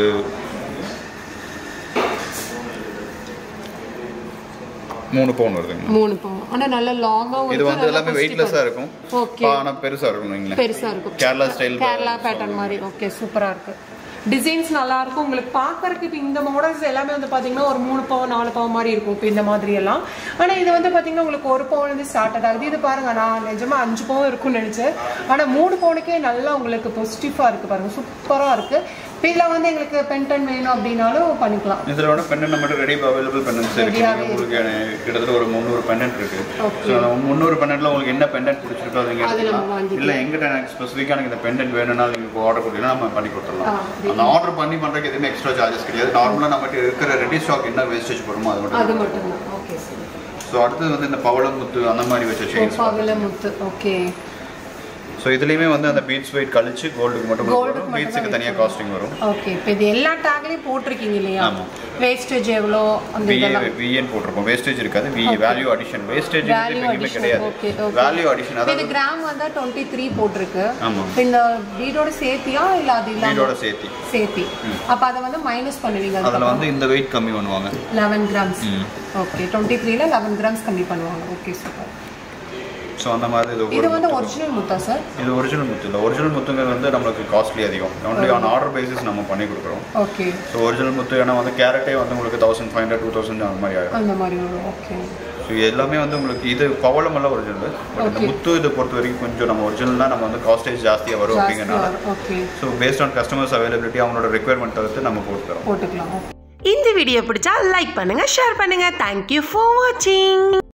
D: மூணு பவுன் வருதுங்க
C: மூணு பவுன் ஆனா நல்ல லாங்காவும்
D: இது வந்து எல்லாமே வெயிட்லெஸ்ஸாக இருக்கும்
C: ஓகே
D: ஆனால் பெருசாக இருக்கும் வைங்களேன்
C: பெருசா இருக்கும்
D: கேரளா ஸ்டைல்
C: கேரளா பேட்டர்ன் மாதிரி ஓகே சூப்பரா இருக்கு டிசைன்ஸ் நல்லா இருக்கும் உங்களுக்கு பார்க்கறதுக்கு இப்போ இந்த மாடல்ஸ் எல்லாமே வந்து பாத்தீங்கன்னா ஒரு மூணு பவுன் நாலு பவுன் மாதிரி இருக்கும் இப்போ இந்த மாதிரி எல்லாம் ஆனா இது வந்து பாத்தீங்கன்னா உங்களுக்கு ஒரு பவுன் வந்து ஸ்டார்ட் ஆகுது இது பாருங்க நான் நிஜமா அஞ்சு பவுன் இருக்கும்னு நினைச்சேன் ஆனா மூணு பவுனுக்கே நல்லா உங்களுக்கு பாசிட்டிவா இருக்கு பாருங்க சூப்பரா இருக்கு இப்போ இதில் வந்து எங்களுக்கு பென்டன் வேணும் அப்படின்னாலும் பண்ணிக்கலாம்
D: இதில் வந்து பெண்ணன் மட்டும் ரெடி அவைலபிள் பெண்ணன்ஸ் இருக்கு
C: Ready-ஆவே
D: உங்களுக்கு எனக்கு கிட்டத்தட்ட ஒரு முந்நூறு பெண்ணன்ட் இருக்கு
C: Okay.
D: ஸோ முந்நூறு பெண்ணன்ட்ல உங்களுக்கு என்ன பெண்ணன்ட் பிடிச்சிருக்கோ அதை நீங்கள்
C: அது நம்ம
D: எடுத்துக்கலாம்
C: வாங்கிக்கலாம்.
D: இல்லை எங்கிட்ட எனக்கு ஸ்பெசிஃபிக்காக எனக்கு இந்த பெண்ணன்ட் வேணும்னா நீங்கள் ஆர்டர் கொடுத்தீங்கன்னா நம்ம பண்ணி கொடுத்துடலாம்
C: ஆ, அப்படி.
D: அந்த ஆர்டர் பண்ணி பண்ணுறதுக்கு எதுவுமே எக்ஸ்ட்ரா சார்ஜஸ் கிடையாது நார்மலாக நம்மகிட்ட இருக்கிற ரெடி ஸ்டாக் என்ன வேஸ்டேஜ் போடுமோ அது
C: அது
D: மட்டும்
C: மட்டும் தான் ஓகே சார்
D: ஸோ அடுத்தது வந்து இந்த பவளம் முத்து அந்த மாதிரி வச்ச செயின்ஸ்
C: பவில முத்து ஓகே
D: ஸோ இதுலேயுமே வந்து அந்த பீட்ஸ் வெயிட் கழிச்சு கோல்டுக்கு மட்டும்
C: Gold க்கு
D: வரும்
C: மட்டும்
D: பீட்ஸுக்கு
C: தான்
D: தனியாக காஸ்டிங் வரும்
C: ஓகே இப்போ இது எல்லா டேக்லையும் போட்டிருக்கீங்க இல்லையா
D: ஆமா.
C: வேஸ்டேஜ் எவ்வளோ அந்த
D: விஏ
C: இதெல்லாம்
D: விஏன்னு போட்டிருப்போம் வேஸ்டேஜ் இருக்காது VA value addition wastage
C: value
D: எங்கேயுமே
C: அடிஷன்
D: கிடையாது
C: ஓகே ஓகே
D: வேல்யூ அடிஷன்
C: இது
D: அதாவது
C: கிராம் வந்து டுவெண்ட்டி த்ரீ போட்டிருக்கு
D: ஆமா.
C: இப்ப இந்த வீடோட சேர்த்தியா இல்ல அது
D: வீடோட
C: இல்லாம
D: சேர்த்தி
C: சேர்த்தி அப்ப அதை வந்து மைனஸ் பண்ணுவீங்க
D: அதில்
C: அதுக்கப்புறம்
D: வந்து இந்த வெயிட் கம்மி பண்ணுவாங்க
C: லெவன் கிராம்ஸ்
D: ம்.
C: ஓகே டுவெண்ட்டி த்ரீல லெவன் கிராம்ஸ் கம்மி பண்ணுவாங்க ஓகே சூப்பர்
D: ஸோ அந்த மாதிரி இது
C: இது
D: ஒரு
C: வந்து
D: முத்து.
C: ஒரிஜினல் முத்தா சார்
D: இது ஒரிஜினல் முத்து இல்லை ஒரிஜினல் முத்துங்கிறது வந்து நம்மளுக்கு காஸ்ட்லி அதிகம் ஒன்லி ஆன் ஆர்டர் பேசிஸ் நம்ம பண்ணி கொடுக்குறோம்
C: ஓகே
D: ஸோ ஒரிஜினல் முத்து ஏன்னா வந்து கேரட்டே வந்து உங்களுக்கு thousand five hundred two thousand அந்த மாதிரி ஆகும்
C: அந்த மாதிரி வரும் ஓகே
D: ஸோ எல்லாமே வந்து உங்களுக்கு இது பவளம் எல்லாம் ஒரிஜினல் பட் இந்த
C: Okay.
D: முத்து இதை பொறுத்த வரைக்கும் கொஞ்சம் நம்ம ஒரிஜினல்னா நம்ம வந்து காஸ்டேஜ் ஜாஸ்தியாக வரும்
C: ஜாஸ்தி
D: அப்படிங்கிறனால
C: வரும் okay
D: so based on customers availability அவங்களோட ரெக்குயர்மெண்ட் தவிர்த்து நம்ம போட்டு தரோம்
C: போட்டுக்கலாம்
A: இந்த வீடியோ பிடிச்சா லைக் பண்ணுங்க ஷேர் பண்ணுங்க தேங்க்யூ ஃபார் வாட்சிங்